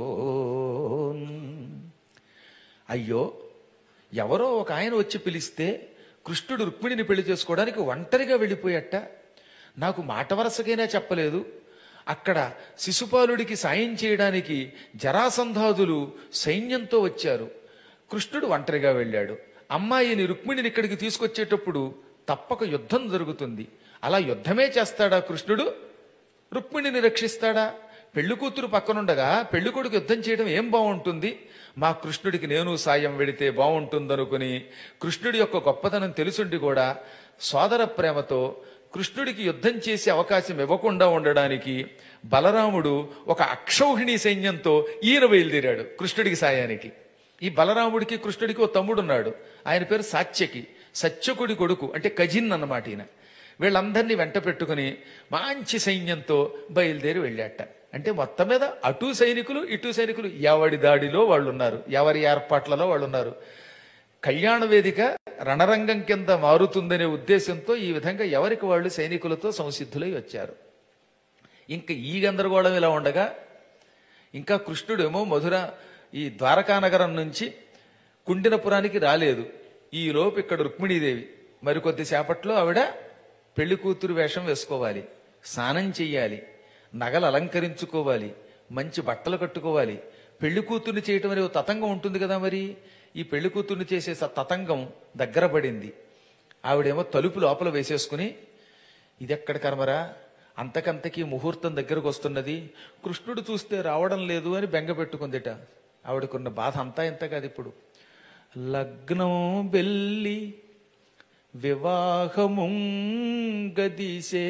అయ్యో ఎవరో ఒక ఆయన వచ్చి పిలిస్తే కృష్ణుడు రుక్మిణిని పెళ్లి చేసుకోవడానికి ఒంటరిగా వెళ్ళిపోయట నాకు మాట వరసకైనా చెప్పలేదు అక్కడ శిశుపాలుడికి సాయం చేయడానికి జరాసంధాదులు సైన్యంతో వచ్చారు కృష్ణుడు ఒంటరిగా వెళ్ళాడు అమ్మాయిని రుక్మిణిని ఇక్కడికి తీసుకొచ్చేటప్పుడు తప్పక యుద్ధం జరుగుతుంది అలా యుద్ధమే చేస్తాడా కృష్ణుడు రుక్మిణిని రక్షిస్తాడా పెళ్లి కూతురు పక్కనుండగా పెళ్లి కొడుకు యుద్ధం చేయడం ఏం బాగుంటుంది మా కృష్ణుడికి నేను సాయం వెడితే బాగుంటుందనుకుని కృష్ణుడి యొక్క గొప్పతనం తెలుసుండి కూడా సోదర ప్రేమతో కృష్ణుడికి యుద్ధం చేసే అవకాశం ఇవ్వకుండా ఉండడానికి బలరాముడు ఒక అక్షౌహిణి సైన్యంతో ఈయన బయలుదేరాడు కృష్ణుడికి సాయానికి ఈ బలరాముడికి కృష్ణుడికి ఓ తమ్ముడున్నాడు ఆయన పేరు సాత్యకి సత్యకుడి కొడుకు అంటే కజిన్ అన్నమాట ఈయన వీళ్ళందరినీ వెంట పెట్టుకుని మంచి సైన్యంతో బయలుదేరి వెళ్ళాట అంటే మొత్తం మీద అటు సైనికులు ఇటు సైనికులు ఎవడి దాడిలో వాళ్ళు ఉన్నారు ఎవరి ఏర్పాట్లలో వాళ్ళు ఉన్నారు కళ్యాణ వేదిక రణరంగం కింద మారుతుందనే ఉద్దేశంతో ఈ విధంగా ఎవరికి వాళ్ళు సైనికులతో సంసిద్ధులై వచ్చారు ఇంకా ఈ గందరగోళం ఇలా ఉండగా ఇంకా కృష్ణుడేమో మధుర ఈ ద్వారకా నగరం నుంచి కుండినపురానికి రాలేదు ఈ లోపు ఇక్కడ రుక్మిణీదేవి మరికొద్ది సేపట్లో ఆవిడ పెళ్లి కూతురు వేషం వేసుకోవాలి స్నానం చెయ్యాలి నగలు అలంకరించుకోవాలి మంచి బట్టలు కట్టుకోవాలి పెళ్లి కూతుర్ని చేయటం అనే ఓ తతంగం ఉంటుంది కదా మరి ఈ పెళ్లి కూతుర్ని చేసే స- తతంగం దగ్గర పడింది ఆవిడేమో తలుపు లోపల వేసేసుకుని ఇదెక్కడ కర్మరా అంతకంతకీ ముహూర్తం దగ్గరకు వస్తున్నది కృష్ణుడు చూస్తే రావడం లేదు అని బెంగ పెట్టుకుందిట ఆవిడకున్న బాధ అంతా ఇంత కాదు ఇప్పుడు లగ్నం బెల్లి వివాహము గదిసే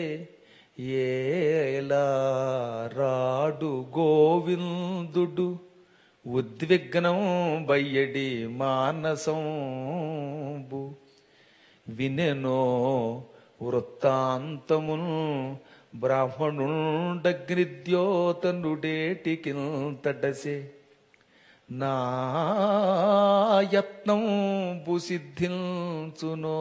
ఏలా రాడు గోవిందుడు ఉద్విగ్నం బయ్యడి మానసంబు వినెనో వృత్తాంతమును బ్రాహ్మణుండగ్నిద్యోతనుడేటికింతడసే నా యత్నం సిద్ధించునో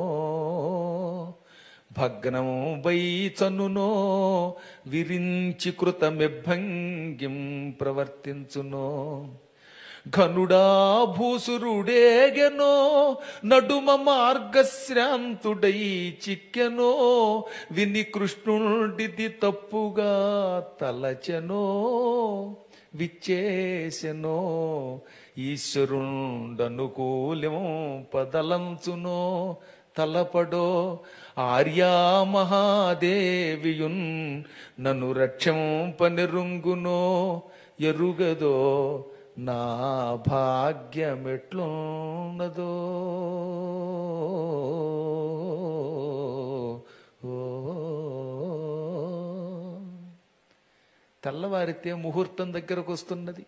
భగ్నం వైచనునో విరించి కృతమిభంగిం ప్రవర్తించునో ఘనుడా భూసురుడేగెనో నడుమ మార్గశ్రాంతుడై చిక్కెనో విని కృష్ణుడిది తప్పుగా తలచెనో విచ్చేసెనో ఈశ్వరుండనుకూల్యం పదలంచునో తలపడో ఆర్యా మహాదేవియున్ నన్ను రక్షంపనిరుంగునో ఎరుగదో నా భాగ్యమెట్లున్నదో ఓ తెల్లవారితే ముహూర్తం దగ్గరకు వస్తున్నది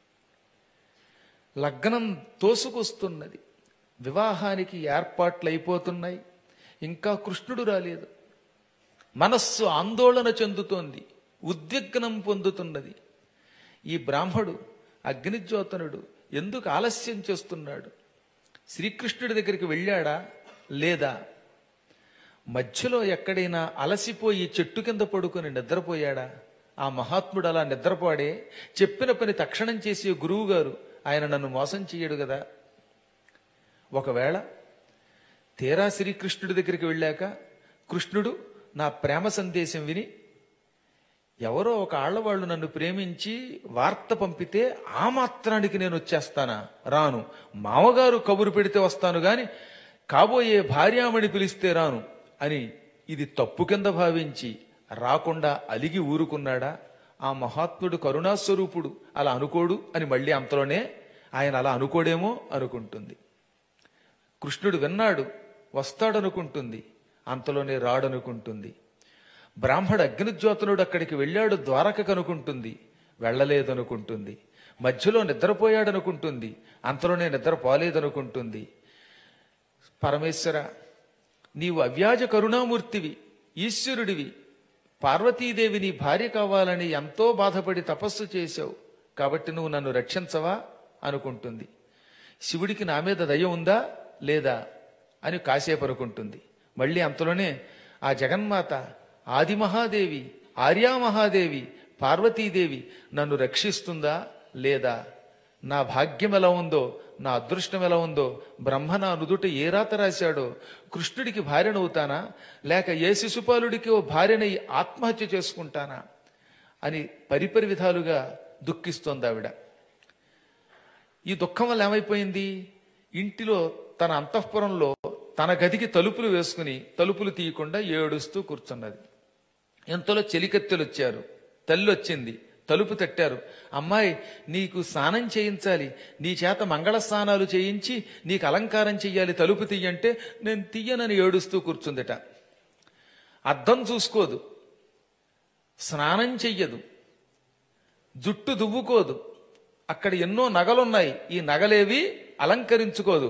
లగ్నం తోసుకొస్తున్నది వివాహానికి ఏర్పాట్లు అయిపోతున్నాయి ఇంకా కృష్ణుడు రాలేదు మనస్సు ఆందోళన చెందుతోంది ఉద్విగ్నం పొందుతున్నది ఈ బ్రాహ్మడు అగ్నిజ్యోతనుడు ఎందుకు ఆలస్యం చేస్తున్నాడు శ్రీకృష్ణుడి దగ్గరికి వెళ్ళాడా లేదా మధ్యలో ఎక్కడైనా అలసిపోయి చెట్టు కింద పడుకొని నిద్రపోయాడా ఆ మహాత్ముడు అలా నిద్రపోడే చెప్పిన పని తక్షణం చేసే గురువు గారు ఆయన నన్ను మోసం చెయ్యడు కదా ఒకవేళ తీరా శ్రీకృష్ణుడి దగ్గరికి వెళ్ళాక కృష్ణుడు నా ప్రేమ సందేశం విని ఎవరో ఒక ఆళ్లవాళ్ళు నన్ను ప్రేమించి వార్త పంపితే ఆ మాత్రానికి నేను వచ్చేస్తానా రాను మామగారు కబురు పెడితే వస్తాను గాని కాబోయే భార్యామణి పిలిస్తే రాను అని ఇది తప్పు కింద భావించి రాకుండా అలిగి ఊరుకున్నాడా ఆ మహాత్ముడు కరుణాస్వరూపుడు అలా అనుకోడు అని మళ్ళీ అంతలోనే ఆయన అలా అనుకోడేమో అనుకుంటుంది కృష్ణుడు విన్నాడు వస్తాడనుకుంటుంది అంతలోనే రాడనుకుంటుంది బ్రాహ్మడు అగ్నిజ్యోతనుడు అక్కడికి వెళ్ళాడు ద్వారక కనుకుంటుంది వెళ్ళలేదనుకుంటుంది మధ్యలో నిద్రపోయాడనుకుంటుంది అంతలోనే నిద్రపోలేదనుకుంటుంది పరమేశ్వర నీవు అవ్యాజ కరుణామూర్తివి ఈశ్వరుడివి పార్వతీదేవి నీ భార్య కావాలని ఎంతో బాధపడి తపస్సు చేశావు కాబట్టి నువ్వు నన్ను రక్షించవా అనుకుంటుంది శివుడికి నా మీద దయ ఉందా లేదా అని కాసేపు అనుకుంటుంది మళ్ళీ అంతలోనే ఆ జగన్మాత ఆదిమహాదేవి ఆర్యామహాదేవి పార్వతీదేవి నన్ను రక్షిస్తుందా లేదా నా భాగ్యం ఎలా ఉందో నా అదృష్టం ఎలా ఉందో బ్రహ్మ నా నుదుట ఏ రాత రాశాడో కృష్ణుడికి భార్యనవుతానా లేక ఏ శిశుపాలుడికి ఓ భార్యనై ఆత్మహత్య చేసుకుంటానా అని పరిపరి విధాలుగా దుఃఖిస్తోంది ఆవిడ ఈ దుఃఖం వల్ల ఏమైపోయింది ఇంటిలో తన అంతఃపురంలో తన గదికి తలుపులు వేసుకుని తలుపులు తీయకుండా ఏడుస్తూ కూర్చున్నది ఎంతలో చెలికత్తెలు వచ్చారు తల్లి వచ్చింది తలుపు తట్టారు అమ్మాయి నీకు స్నానం చేయించాలి నీ చేత మంగళ స్నానాలు చేయించి నీకు అలంకారం చెయ్యాలి తలుపు తీయంటే నేను తీయనని ఏడుస్తూ కూర్చుందిట అద్దం చూసుకోదు స్నానం చెయ్యదు జుట్టు దువ్వుకోదు అక్కడ ఎన్నో నగలున్నాయి ఈ నగలేవి అలంకరించుకోదు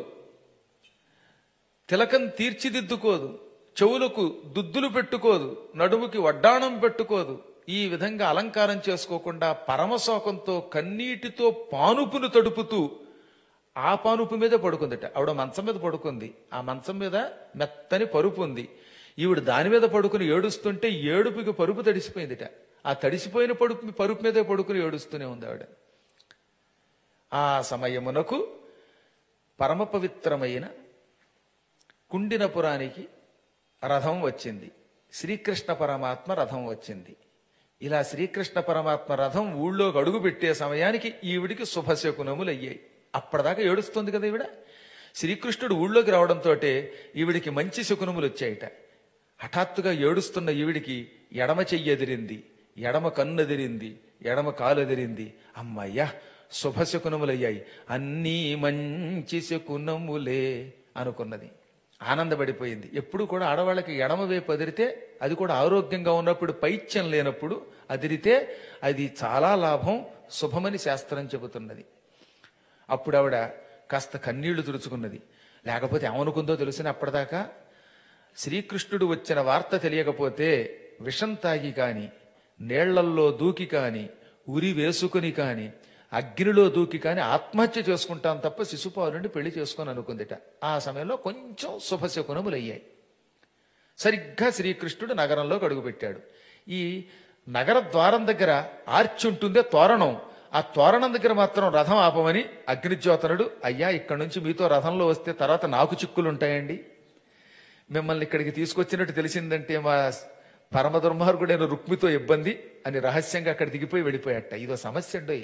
తిలకం తీర్చిదిద్దుకోదు చెవులకు దుద్దులు పెట్టుకోదు నడుముకి వడ్డాణం పెట్టుకోదు ఈ విధంగా అలంకారం చేసుకోకుండా పరమశోకంతో కన్నీటితో పానుపును తడుపుతూ ఆ పానుపు మీద పడుకుందట ఆవిడ మంచం మీద పడుకుంది ఆ మంచం మీద మెత్తని పరుపు ఉంది ఈవిడ దాని మీద పడుకుని ఏడుస్తుంటే ఏడుపుకి పరుపు తడిసిపోయిందిట ఆ తడిసిపోయిన పడుపు పరుపు మీదే పడుకుని ఏడుస్తూనే ఉంది ఆవిడ ఆ సమయమునకు పరమ పవిత్రమైన కుండినపురానికి రథం వచ్చింది శ్రీకృష్ణ పరమాత్మ రథం వచ్చింది ఇలా శ్రీకృష్ణ పరమాత్మ రథం ఊళ్ళోకి అడుగు పెట్టే సమయానికి ఈవిడికి శుభశకునములు అయ్యాయి అప్పటిదాకా ఏడుస్తుంది కదా ఈవిడ శ్రీకృష్ణుడు ఊళ్ళోకి రావడంతో ఈవిడికి మంచి శకునములు వచ్చాయిట హఠాత్తుగా ఏడుస్తున్న ఈవిడికి ఎడమ చెయ్యి ఎదిరింది ఎడమ కన్ను ఎదిరింది ఎడమ కాలు ఎదిరింది అమ్మయ్యా శుభశకునములయ్యాయి అన్నీ మంచి శకునములే అనుకున్నది ఆనందపడిపోయింది ఎప్పుడు కూడా ఆడవాళ్ళకి ఎడమ వైపు అదిరితే అది కూడా ఆరోగ్యంగా ఉన్నప్పుడు పైత్యం లేనప్పుడు అదిరితే అది చాలా లాభం శుభమని శాస్త్రం చెబుతున్నది అప్పుడు ఆవిడ కాస్త కన్నీళ్లు తుడుచుకున్నది లేకపోతే ఏమనుకుందో తెలిసిన అప్పటిదాకా శ్రీకృష్ణుడు వచ్చిన వార్త తెలియకపోతే విషం తాగి కాని నీళ్లల్లో దూకి కాని ఉరి వేసుకుని కాని అగ్నిలో దూకి కాని ఆత్మహత్య చేసుకుంటాం తప్ప శిశుపాలుని పెళ్లి చేసుకొని అనుకుందిట ఆ సమయంలో కొంచెం శుభశకునములు అయ్యాయి సరిగ్గా శ్రీకృష్ణుడు నగరంలోకి అడుగుపెట్టాడు ఈ నగర ద్వారం దగ్గర ఆర్చి ఉంటుందే తోరణం ఆ తోరణం దగ్గర మాత్రం రథం ఆపమని అగ్నిజ్యోతనుడు అయ్యా ఇక్కడి నుంచి మీతో రథంలో వస్తే తర్వాత నాకు చిక్కులు ఉంటాయండి మిమ్మల్ని ఇక్కడికి తీసుకొచ్చినట్టు తెలిసిందంటే మా పరమ దుర్మార్గుడైన రుక్మితో ఇబ్బంది అని రహస్యంగా అక్కడ దిగిపోయి వెళ్ళిపోయాట ఇదో సమస్య అండి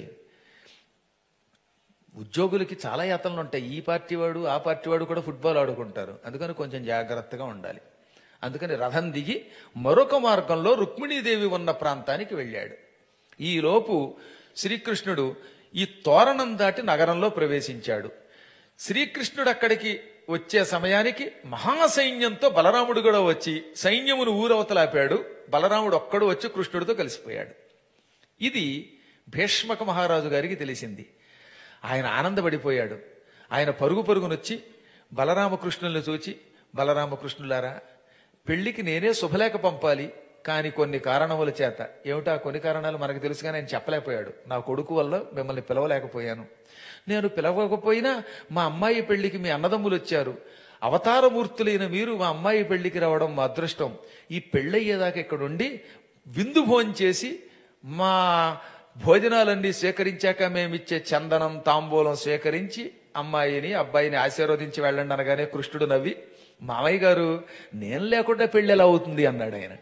ఉద్యోగులకి చాలా యాతనలు ఉంటాయి ఈ పార్టీ వాడు ఆ పార్టీ వాడు కూడా ఫుట్బాల్ ఆడుకుంటారు అందుకని కొంచెం జాగ్రత్తగా ఉండాలి అందుకని రథం దిగి మరొక మార్గంలో రుక్మిణీదేవి ఉన్న ప్రాంతానికి వెళ్ళాడు ఈలోపు శ్రీకృష్ణుడు ఈ తోరణం దాటి నగరంలో ప్రవేశించాడు శ్రీకృష్ణుడు అక్కడికి వచ్చే సమయానికి మహాసైన్యంతో బలరాముడు కూడా వచ్చి సైన్యమును ఊరవతలాపాడు బలరాముడు ఒక్కడు వచ్చి కృష్ణుడితో కలిసిపోయాడు ఇది భీష్మక మహారాజు గారికి తెలిసింది ఆయన ఆనందపడిపోయాడు ఆయన పరుగు పరుగునొచ్చి బలరామకృష్ణుల్ని చూచి బలరామకృష్ణులారా పెళ్లికి నేనే శుభలేఖ పంపాలి కానీ కొన్ని కారణముల చేత ఏమిటా కొన్ని కారణాలు మనకు తెలుసుగా నేను చెప్పలేకపోయాడు నా కొడుకు వల్ల మిమ్మల్ని పిలవలేకపోయాను నేను పిలవకపోయినా మా అమ్మాయి పెళ్లికి మీ అన్నదమ్ములు వచ్చారు అవతారమూర్తులైన మీరు మా అమ్మాయి పెళ్లికి రావడం మా అదృష్టం ఈ పెళ్ళయ్యేదాకా ఇక్కడ ఉండి విందు భోజనం చేసి మా భోజనాలన్నీ స్వీకరించాక మేమిచ్చే చందనం తాంబూలం స్వీకరించి అమ్మాయిని అబ్బాయిని ఆశీర్వదించి వెళ్ళండి అనగానే కృష్ణుడు నవ్వి మామయ్య గారు నేను లేకుండా పెళ్ళి ఎలా అవుతుంది అన్నాడు ఆయన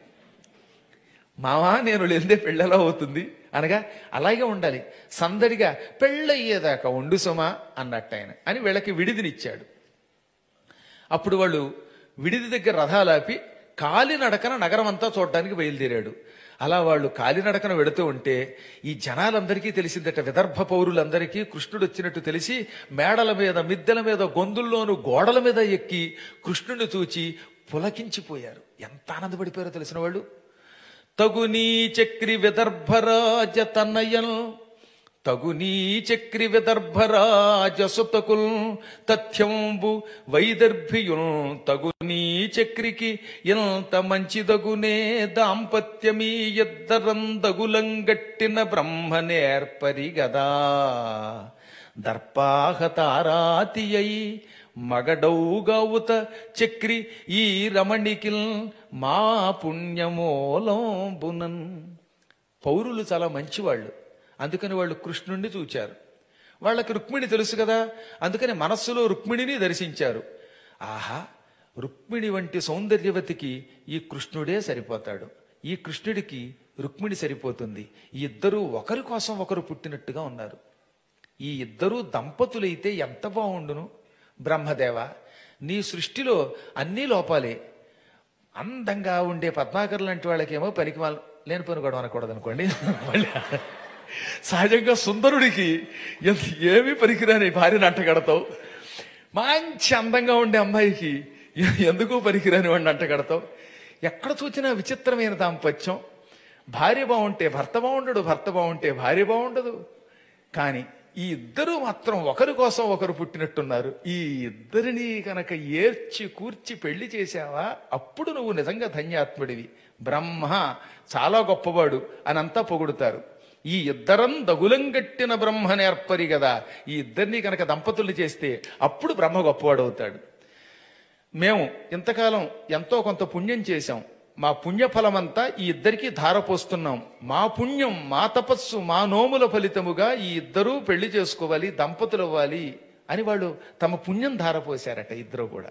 మావా నేను లేదే పెళ్ళి ఎలా అవుతుంది అనగా అలాగే ఉండాలి సందడిగా పెళ్ళయ్యేదాకా ఉండు సుమా అన్నట్టు ఆయన అని వీళ్ళకి విడిదినిచ్చాడు అప్పుడు వాళ్ళు విడిది దగ్గర రథాలాపి కాలినడకన నగరం అంతా చూడడానికి బయలుదేరాడు అలా వాళ్ళు కాలినడకన వెడుతూ ఉంటే ఈ జనాలందరికీ తెలిసిందట విదర్భ పౌరులందరికీ కృష్ణుడు వచ్చినట్టు తెలిసి మేడల మీద మిద్దెల మీద గొంతుల్లోను గోడల మీద ఎక్కి కృష్ణుడిని చూచి పులకించిపోయారు ఎంత ఆనందపడిపోయారో తెలిసిన వాళ్ళు తగునీ చక్రి విదర్భరాజ తన్నయన్ తగునీ చక్రి విదర్భరాజ సుతకుల్ తథ్యంబు వైదర్భియుల్ తగునీ చక్రికి ఎంత మంచిదగునే దాంపత్యమీ ఇద్దరందగులంగట్టిన బ్రహ్మ నేర్పరి గదా దర్పాహతారాతియై మగడౌగవుత చక్రి ఈ రమణికిల్ మా పుణ్యమూలంబునన్ పౌరులు చాలా మంచివాళ్ళు అందుకని వాళ్ళు కృష్ణుణ్ణి చూచారు వాళ్ళకి రుక్మిణి తెలుసు కదా అందుకని మనస్సులో రుక్మిణిని దర్శించారు ఆహా రుక్మిణి వంటి సౌందర్యవతికి ఈ కృష్ణుడే సరిపోతాడు ఈ కృష్ణుడికి రుక్మిణి సరిపోతుంది ఈ ఇద్దరూ ఒకరి కోసం ఒకరు పుట్టినట్టుగా ఉన్నారు ఈ ఇద్దరూ దంపతులైతే ఎంత బాగుండును బ్రహ్మదేవ నీ సృష్టిలో అన్నీ లోపాలే అందంగా ఉండే పద్మాకర్ లాంటి వాళ్ళకేమో పనికి వాళ్ళ లేని పని కూడా అనకూడదు అనుకోండి మళ్ళీ సహజంగా సుందరుడికి ఎంత- ఏమీ పనికిరాని భార్యను అంటగడతావు మంచి అందంగా ఉండే అమ్మాయికి ఎ- ఎందుకు పనికిరాని వాడిని అంటగడతావు ఎక్కడ చూసినా విచిత్రమైన దాంపత్యం భార్య బాగుంటే భర్త బాగుండడు భర్త బాగుంటే భార్య బాగుండదు కానీ ఈ ఇద్దరు మాత్రం ఒకరి కోసం ఒకరు పుట్టినట్టున్నారు ఈ ఇద్దరిని కనుక ఏర్చి కూర్చి పెళ్లి చేశావా అప్పుడు నువ్వు నిజంగా ధన్యాత్ముడివి బ్రహ్మ చాలా గొప్పవాడు అని అంతా పొగుడుతారు ఈ ఇద్దరం దగులంగట్టిన బ్రహ్మ నేర్పరి కదా ఈ ఇద్దరిని కనుక దంపతుల్ని చేస్తే అప్పుడు బ్రహ్మ గొప్పవాడు అవుతాడు మేము ఇంతకాలం ఎంతో కొంత పుణ్యం చేశాం మా పుణ్యఫలమంతా ఈ ఇద్దరికి ధారపోస్తున్నాం మా పుణ్యం మా తపస్సు మా నోముల ఫలితముగా ఈ ఇద్దరూ పెళ్లి చేసుకోవాలి దంపతులు అవ్వాలి అని వాళ్ళు తమ పుణ్యం ధారపోశారట ఇద్దరు కూడా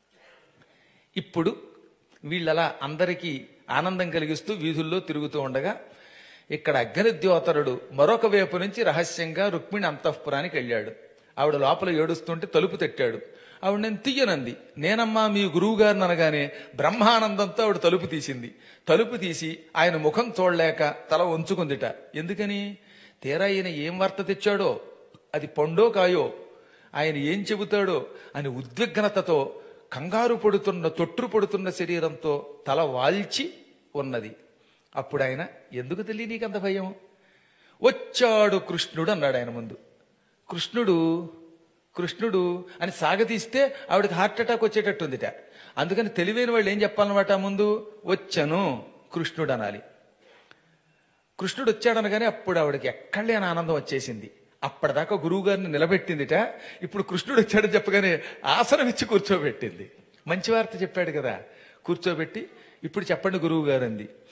ఇప్పుడు వీళ్ళలా అందరికీ ఆనందం కలిగిస్తూ వీధుల్లో తిరుగుతూ ఉండగా ఇక్కడ అగ్నిద్యోతరుడు మరొక వైపు నుంచి రహస్యంగా రుక్మిణి అంతఃపురానికి వెళ్ళాడు ఆవిడ లోపల ఏడుస్తుంటే తలుపు తట్టాడు ఆవిడ నేను తీయనంది నేనమ్మా మీ గురువు గారిని అనగానే బ్రహ్మానందంతో ఆవిడ తలుపు తీసింది తలుపు తీసి ఆయన ముఖం చూడలేక తల ఉంచుకుందిట ఎందుకని తీరా ఈయన ఏం వార్త తెచ్చాడో అది పండో కాయో ఆయన ఏం చెబుతాడో అని ఉద్విగ్నతతో కంగారు పడుతున్న తొట్టు పడుతున్న శరీరంతో తల వాల్చి ఉన్నది అప్పుడు ఆయన ఎందుకు తెలియ నీకంత భయం వచ్చాడు కృష్ణుడు అన్నాడు ఆయన ముందు కృష్ణుడు కృష్ణుడు అని సాగతీస్తే ఆవిడకి హార్ట్ అటాక్ వచ్చేటట్టుందిట అందుకని తెలివైన వాళ్ళు ఏం చెప్పాలన్నమాట ముందు వచ్చను కృష్ణుడు అనాలి కృష్ణుడు వచ్చాడనగానే అప్పుడు ఆవిడకి ఎక్కడలేని ఆనందం వచ్చేసింది అప్పటిదాకా గురువు గారిని నిలబెట్టిందిట ఇప్పుడు కృష్ణుడు వచ్చాడని చెప్పగానే ఆసనం ఇచ్చి కూర్చోబెట్టింది మంచి వార్త చెప్పాడు కదా కూర్చోబెట్టి ఇప్పుడు చెప్పండి గురువు గారు అంది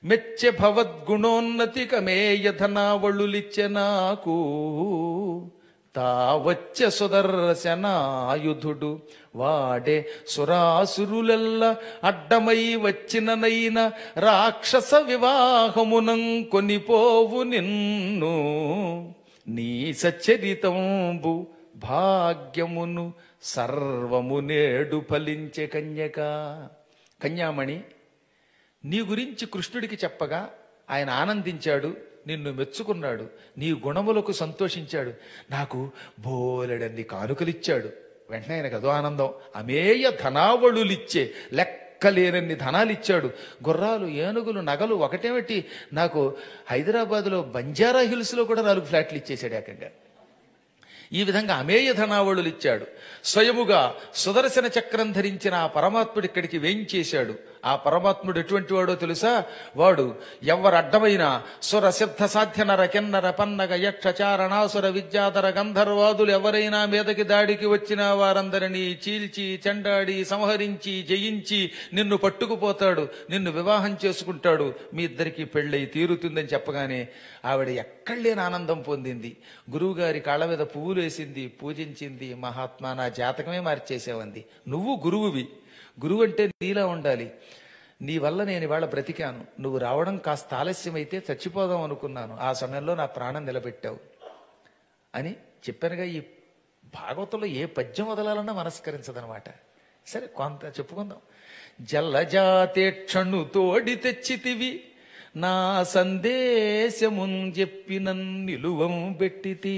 మెచ్చె భవద్గుణోన్నతి కమేయ ధనావళులిచ్చె నాకు తా వచ్చె సుదర్శనాయుధుడు వాడే సురాసురులెల్ల అడ్డమై వచ్చిననైన రాక్షస వివాహమునం కొనిపోవు నిన్ను నీ సచ్చరితంబు భాగ్యమును సర్వము నేడు ఫలించే కన్యక కన్యామణి నీ గురించి కృష్ణుడికి చెప్పగా ఆయన ఆనందించాడు నిన్ను మెచ్చుకున్నాడు నీ గుణములకు సంతోషించాడు నాకు బోలెడన్ని కానుకలిచ్చాడు వెంటనే ఆయనకు అదో ఆనందం అమేయ ధనావళులిచ్చే లెక్కలేనన్ని ధనాలిచ్చాడు గుర్రాలు ఏనుగులు నగలు ఒకటేమిటి నాకు హైదరాబాద్లో బంజారా హిల్స్లో కూడా నాలుగు ఫ్లాట్లు ఇచ్చేసాడు ఏకంగా ఈ విధంగా అమేయ ధనావళులు ఇచ్చాడు స్వయముగా సుదర్శన చక్రం ధరించిన ఆ పరమాత్ముడు ఇక్కడికి వేయించేశాడు ఆ పరమాత్ముడు ఎటువంటి వాడో తెలుసా వాడు ఎవరు అడ్డమైన సుర సిద్ధ సాధ్య నర కిన్నర పన్నగ యక్ష చారణాసుర విద్యాధర గంధర్వాదులు ఎవరైనా మీదకి దాడికి వచ్చిన వారందరినీ చీల్చి చెండాడి సంహరించి జయించి నిన్ను పట్టుకుపోతాడు నిన్ను వివాహం చేసుకుంటాడు మీ ఇద్దరికి పెళ్ళై తీరుతుందని చెప్పగానే ఆవిడ ఎక్కడలేని ఆనందం పొందింది గురువుగారి కాళ్ళ మీద పువ్వులు వేసింది పూజించింది మహాత్మా నా జాతకమే మార్చేసేవంది నువ్వు గురువువి గురువు అంటే నీలా ఉండాలి నీ వల్ల నేను ఇవాళ బ్రతికాను నువ్వు రావడం కాస్త ఆలస్యమైతే చచ్చిపోదాం అనుకున్నాను ఆ సమయంలో నా ప్రాణం నిలబెట్టావు అని చెప్పానుగా ఈ భాగవతంలో ఏ పద్యం వదలాలన్నా మనస్కరించదనమాట సరే కొంత చెప్పుకుందాం జల్లజాతేక్షణు తోడి తెచ్చితివి నా సందేశమున్ చెప్పిన నిలువం పెట్టితి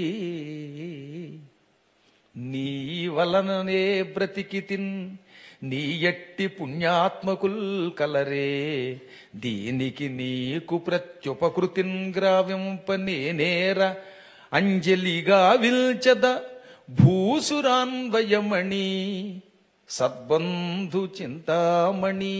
నీ వలననే బ్రతికి తిన్ నీ ఎట్టి పుణ్యాత్మకుల్ కలరే దీనికి నీకు ప్రత్యుపకృతిన్ గ్రావింప నేనేర అంజలిగా విల్చద భూసురాన్వయమణి సద్బంధు చింతామణి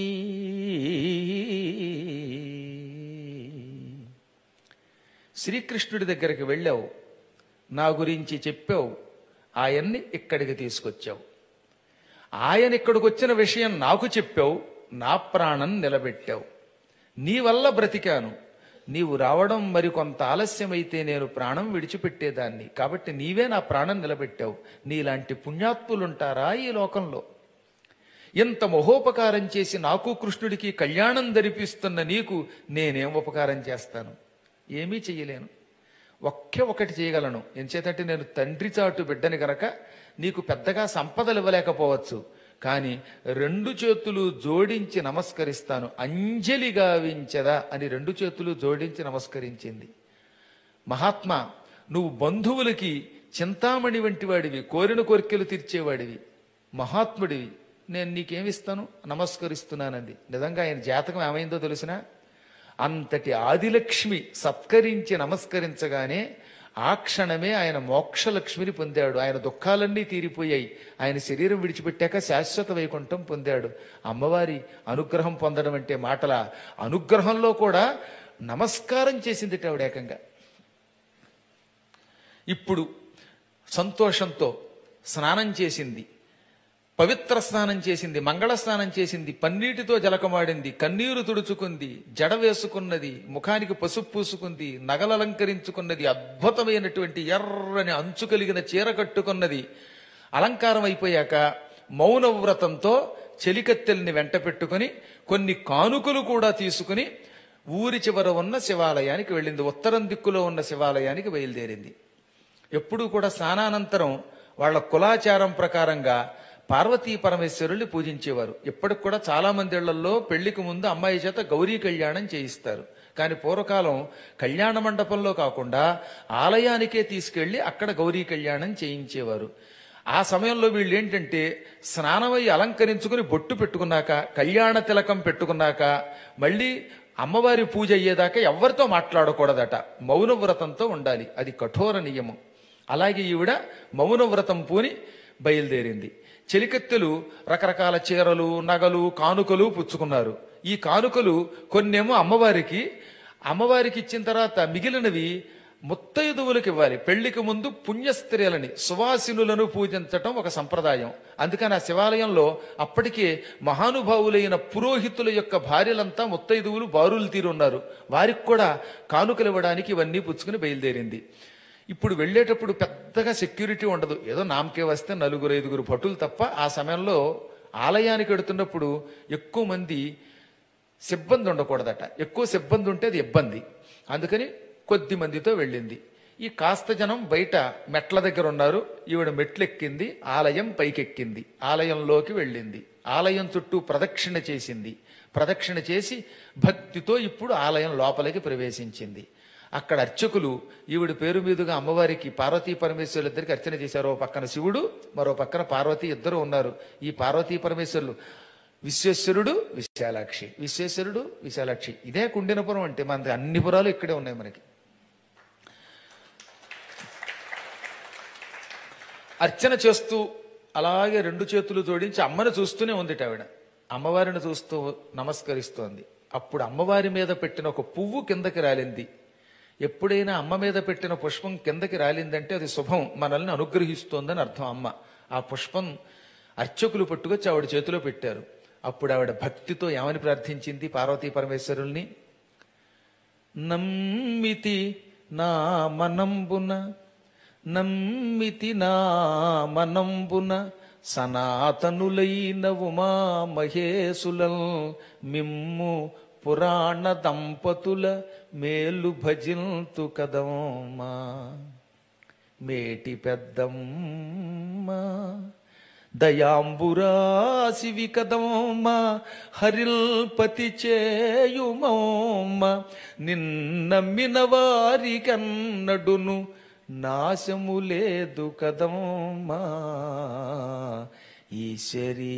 శ్రీకృష్ణుడి దగ్గరికి వెళ్ళావు నా గురించి చెప్పావు ఆయన్ని ఇక్కడికి తీసుకొచ్చావు ఆయన ఇక్కడికి వచ్చిన విషయం నాకు చెప్పావు నా ప్రాణం నిలబెట్టావు నీ వల్ల బ్రతికాను నీవు రావడం మరి కొంత ఆలస్యమైతే నేను ప్రాణం విడిచిపెట్టేదాన్ని కాబట్టి నీవే నా ప్రాణం నిలబెట్టావు నీలాంటి పుణ్యాత్ములుంటారా ఈ లోకంలో ఇంత మహోపకారం చేసి నాకు కృష్ణుడికి కళ్యాణం ధరిపిస్తున్న నీకు నేనేం ఉపకారం చేస్తాను ఏమీ చెయ్యలేను ఒకే ఒకటి చేయగలను ఎంచేతంటే నేను తండ్రి చాటు బిడ్డని గనక నీకు పెద్దగా సంపదలు ఇవ్వలేకపోవచ్చు కానీ రెండు చేతులు జోడించి నమస్కరిస్తాను అంజలి గావించదా అని రెండు చేతులు జోడించి నమస్కరించింది మహాత్మా నువ్వు బంధువులకి చింతామణి వంటి వాడివి కోరిన కోరికలు తీర్చేవాడివి మహాత్ముడివి నేను నీకేమిస్తాను నమస్కరిస్తున్నానంది నిజంగా ఆయన జాతకం ఏమైందో తెలిసినా అంతటి ఆదిలక్ష్మి సత్కరించి నమస్కరించగానే ఆ క్షణమే ఆయన మోక్షలక్ష్మిని పొందాడు ఆయన దుఃఖాలన్నీ తీరిపోయాయి ఆయన శరీరం విడిచిపెట్టాక శాశ్వత వైకుంఠం పొందాడు అమ్మవారి అనుగ్రహం పొందడం అంటే మాటల అనుగ్రహంలో కూడా నమస్కారం చేసింది ఆవిడ ఏకంగా ఇప్పుడు సంతోషంతో స్నానం చేసింది పవిత్ర స్నానం చేసింది మంగళ స్నానం చేసింది పన్నీటితో జలకమాడింది కన్నీరు తుడుచుకుంది జడ వేసుకున్నది ముఖానికి పసుపు పూసుకుంది నగలలంకరించుకున్నది అద్భుతమైనటువంటి ఎర్రని అంచు కలిగిన చీర కట్టుకున్నది అలంకారం అయిపోయాక మౌన వ్రతంతో చెలికత్తెల్ని వెంట పెట్టుకుని కొన్ని కానుకలు కూడా తీసుకుని ఊరి చివర ఉన్న శివాలయానికి వెళ్ళింది ఉత్తరం దిక్కులో ఉన్న శివాలయానికి బయలుదేరింది ఎప్పుడూ కూడా స్నానానంతరం వాళ్ళ కులాచారం ప్రకారంగా పార్వతీ పరమేశ్వరుల్ని పూజించేవారు ఇప్పటికి కూడా చాలా మంది ఇళ్లలో పెళ్లికి ముందు అమ్మాయి చేత గౌరీ కళ్యాణం చేయిస్తారు కానీ పూర్వకాలం కళ్యాణ మండపంలో కాకుండా ఆలయానికే తీసుకెళ్లి అక్కడ గౌరీ కళ్యాణం చేయించేవారు ఆ సమయంలో వీళ్ళు ఏంటంటే స్నానమై అలంకరించుకుని బొట్టు పెట్టుకున్నాక కళ్యాణ తిలకం పెట్టుకున్నాక మళ్ళీ అమ్మవారి పూజ అయ్యేదాకా ఎవరితో మాట్లాడకూడదట మౌన వ్రతంతో ఉండాలి అది కఠోర నియమం అలాగే ఈవిడ మౌన వ్రతం పూని బయలుదేరింది చెలికత్తెలు రకరకాల చీరలు నగలు కానుకలు పుచ్చుకున్నారు ఈ కానుకలు కొన్నేమో అమ్మవారికి అమ్మవారికి ఇచ్చిన తర్వాత మిగిలినవి ముత్తైదువులకు ఇవ్వాలి పెళ్లికి ముందు పుణ్యస్త్రీలని సువాసినులను పూజించటం ఒక సంప్రదాయం అందుకని ఆ శివాలయంలో అప్పటికే మహానుభావులైన పురోహితుల యొక్క భార్యలంతా ముత్తైదువులు బారులు తీరున్నారు వారికి కూడా కానుకలు ఇవ్వడానికి ఇవన్నీ పుచ్చుకుని బయలుదేరింది ఇప్పుడు వెళ్ళేటప్పుడు పెద్దగా సెక్యూరిటీ ఉండదు ఏదో నామకే వస్తే నలుగురు ఐదుగురు భటులు తప్ప ఆ సమయంలో ఆలయానికి వెడుతున్నప్పుడు ఎక్కువ మంది సిబ్బంది ఉండకూడదట ఎక్కువ సిబ్బంది ఉంటే అది ఇబ్బంది అందుకని కొద్ది మందితో వెళ్ళింది ఈ కాస్త జనం బయట మెట్ల దగ్గర ఉన్నారు ఈవిడ మెట్లెక్కింది ఆలయం పైకెక్కింది ఆలయంలోకి వెళ్ళింది ఆలయం చుట్టూ ప్రదక్షిణ చేసింది ప్రదక్షిణ చేసి భక్తితో ఇప్పుడు ఆలయం లోపలికి ప్రవేశించింది అక్కడ అర్చకులు ఈవిడ పేరు మీదుగా అమ్మవారికి పార్వతీ పరమేశ్వరులు ఇద్దరికి అర్చన చేశారు ఓ పక్కన శివుడు మరో పక్కన పార్వతి ఇద్దరు ఉన్నారు ఈ పార్వతీ పరమేశ్వరులు విశ్వేశ్వరుడు విశాలాక్షి విశ్వేశ్వరుడు విశాలాక్షి ఇదే కుండినపురం అంటే మన అన్ని పురాలు ఇక్కడే ఉన్నాయి మనకి అర్చన చేస్తూ అలాగే రెండు చేతులు జోడించి అమ్మను చూస్తూనే ఉంది ఆవిడ అమ్మవారిని చూస్తూ నమస్కరిస్తోంది అప్పుడు అమ్మవారి మీద పెట్టిన ఒక పువ్వు కిందకి రాలింది ఎప్పుడైనా అమ్మ మీద పెట్టిన పుష్పం కిందకి రాలిందంటే అది శుభం మనల్ని అనుగ్రహిస్తోందని అర్థం అమ్మ ఆ పుష్పం అర్చకులు పట్టుకొచ్చి ఆవిడ చేతిలో పెట్టారు అప్పుడు ఆవిడ భక్తితో ఏమని ప్రార్థించింది పార్వతీ పరమేశ్వరుల్ని నమ్మితి నా మనంబున నమ్మితి నా మనంబున సనాతనులైన ఉమా మహేశులం మిమ్ము పురాణ దంపతుల మేలు భజింతు కదమ్మా మేటి పెద్దమ్మ దయాంబురాశివి కదమ్మ హరిల్పతి చేయుమోమ్మ నిన్నమ్మిన వారికన్నడును నాశము లేదు కదమ్మా ఈశ్వరీ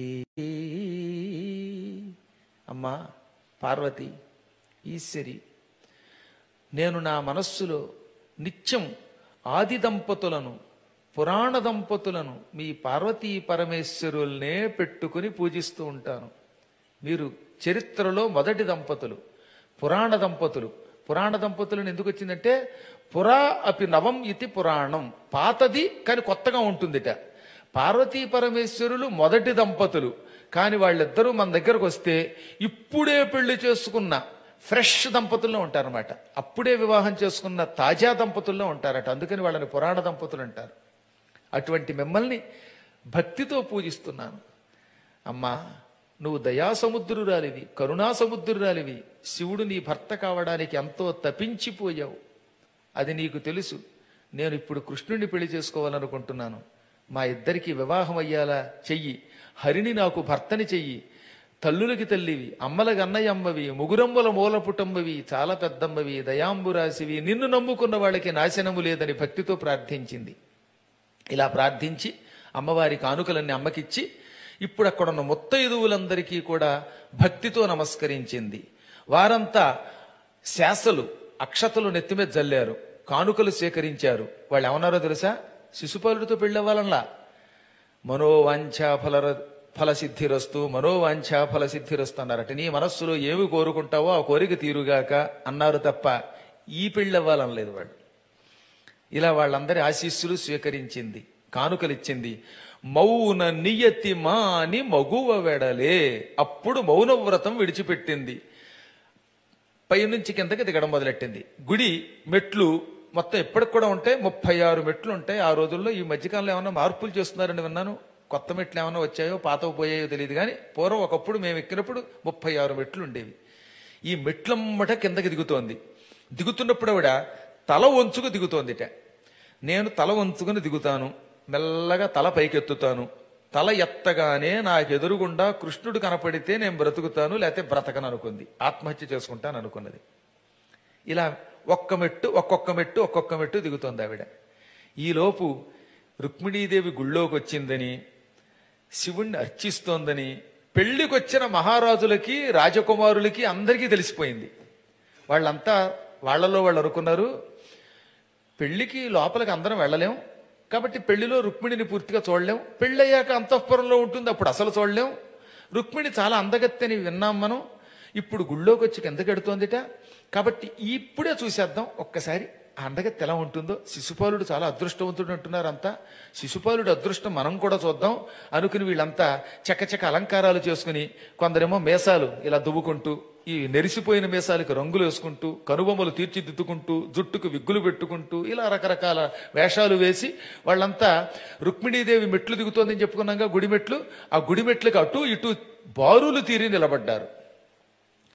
అమ్మా పార్వతి ఈశ్వరి నేను నా మనస్సులో నిత్యం ఆది దంపతులను పురాణ దంపతులను మీ పార్వతీ పరమేశ్వరుల్నే పెట్టుకుని పూజిస్తూ ఉంటాను మీరు చరిత్రలో మొదటి దంపతులు పురాణ దంపతులు పురాణ దంపతులను ఎందుకు వచ్చిందంటే పురా అపి నవం ఇది పురాణం పాతది కానీ కొత్తగా ఉంటుందిట పార్వతీ పరమేశ్వరులు మొదటి దంపతులు కానీ వాళ్ళిద్దరూ మన దగ్గరకు వస్తే ఇప్పుడే పెళ్లి చేసుకున్న ఫ్రెష్ దంపతుల్లో ఉంటారన్నమాట అప్పుడే వివాహం చేసుకున్న తాజా దంపతుల్లో ఉంటారట అందుకని వాళ్ళని పురాణ దంపతులు అంటారు అటువంటి మిమ్మల్ని భక్తితో పూజిస్తున్నాను అమ్మా నువ్వు దయాసముద్రురాలివి కరుణా సముద్రురాలివి శివుడు నీ భర్త కావడానికి ఎంతో తపించిపోయావు అది నీకు తెలుసు నేను ఇప్పుడు కృష్ణుడిని పెళ్లి చేసుకోవాలనుకుంటున్నాను మా ఇద్దరికి వివాహం అయ్యేలా చెయ్యి హరిని నాకు భర్తని చెయ్యి తల్లులకి తల్లివి అమ్మలకి అన్నయ్య అమ్మవి ముగురమ్మల మూల పుటంబవి చాలా పెద్దమ్మవి దయాంబురాశివి నిన్ను నమ్ముకున్న వాళ్ళకి నాశనము లేదని భక్తితో ప్రార్థించింది ఇలా ప్రార్థించి అమ్మవారి కానుకలన్నీ అమ్మకిచ్చి ఇప్పుడు అక్కడున్న ముత్తైదువులందరికీ కూడా భక్తితో నమస్కరించింది వారంతా శాసలు అక్షతలు నెత్తిమీద జల్లారు కానుకలు సేకరించారు వాళ్ళు ఏమన్నారో తెలుసా శిశుపాలుడితో పెళ్ళవ్వాలన్నా మనోవాంఛా ఫల ఫలసిద్ధిరస్తు మనోవాంఛా ఫలసిద్ధిరస్తు అన్నారట నీ మనస్సులో ఏమి కోరుకుంటావో ఆ కోరిక తీరుగాక అన్నారు తప్ప ఈ పెళ్ళవ్వాలనలేదు వాడు ఇలా వాళ్ళందరి ఆశీస్సులు స్వీకరించింది కానుకలిచ్చింది మౌన నియతి మాని మగువ వెడలే అప్పుడు మౌన వ్రతం విడిచిపెట్టింది పైనుంచి కిందకి దిగడం మొదలెట్టింది గుడి మెట్లు మొత్తం ఎప్పటికి కూడా ఉంటాయి ముప్పై ఆరు మెట్లు ఉంటాయి ఆ రోజుల్లో ఈ మధ్యకాలంలో ఏమైనా మార్పులు చేస్తున్నారని విన్నాను కొత్త మెట్లు ఏమైనా వచ్చాయో పాతవు పోయాయో తెలియదు కానీ పూర్వం ఒకప్పుడు మేము ఎక్కినప్పుడు ముప్పై ఆరు మెట్లు ఉండేవి ఈ మెట్లమ్మట కిందకి దిగుతోంది దిగుతున్నప్పుడు ఆవిడ తల వంచుకు దిగుతోందిట నేను తల వంచుకుని దిగుతాను మెల్లగా తల పైకెత్తుతాను తల ఎత్తగానే నాకు ఎదురుగుండా కృష్ణుడు కనపడితే నేను బ్రతుకుతాను లేకపోతే బ్రతకను అనుకుంది ఆత్మహత్య చేసుకుంటాను అనుకున్నది ఇలా ఒక్క మెట్టు ఒక్కొక్క మెట్టు ఒక్కొక్క మెట్టు దిగుతోంది ఆవిడ ఈలోపు రుక్మిణీదేవి గుళ్ళోకి వచ్చిందని శివుణ్ణి అర్చిస్తోందని పెళ్లికొచ్చిన మహారాజులకి రాజకుమారులకి అందరికీ తెలిసిపోయింది వాళ్ళంతా వాళ్ళలో వాళ్ళు అనుకున్నారు పెళ్లికి లోపలికి అందరం వెళ్ళలేం కాబట్టి పెళ్లిలో రుక్మిణిని పూర్తిగా చూడలేం పెళ్ళయ్యాక అంతఃపురంలో ఉంటుంది అప్పుడు అసలు చూడలేం రుక్మిణి చాలా అందగత్తెని విన్నాం మనం ఇప్పుడు గుళ్ళోకి వచ్చి కిందకెడుతోందిట కాబట్టి ఇప్పుడే చూసేద్దాం ఒక్కసారి ఆ అందగత్తె ఎలా ఉంటుందో శిశుపాలుడు చాలా అదృష్టవంతుడు అంటున్నారు అంతా శిశుపాలుడు అదృష్టం మనం కూడా చూద్దాం అనుకుని వీళ్ళంతా చకచక అలంకారాలు చేసుకుని కొందరేమో మేసాలు ఇలా దువ్వుకుంటూ ఈ నెరిసిపోయిన మీసాలకు రంగులు వేసుకుంటూ కనుబొమ్మలు తీర్చిదిద్దుకుంటూ జుట్టుకు విగ్గులు పెట్టుకుంటూ ఇలా రకరకాల వేషాలు వేసి వాళ్ళంతా రుక్మిణీదేవి మెట్లు దిగుతోందని చెప్పుకున్నాగా గుడి మెట్లు ఆ గుడి మెట్లకు అటు ఇటు బారులు తీరి నిలబడ్డారు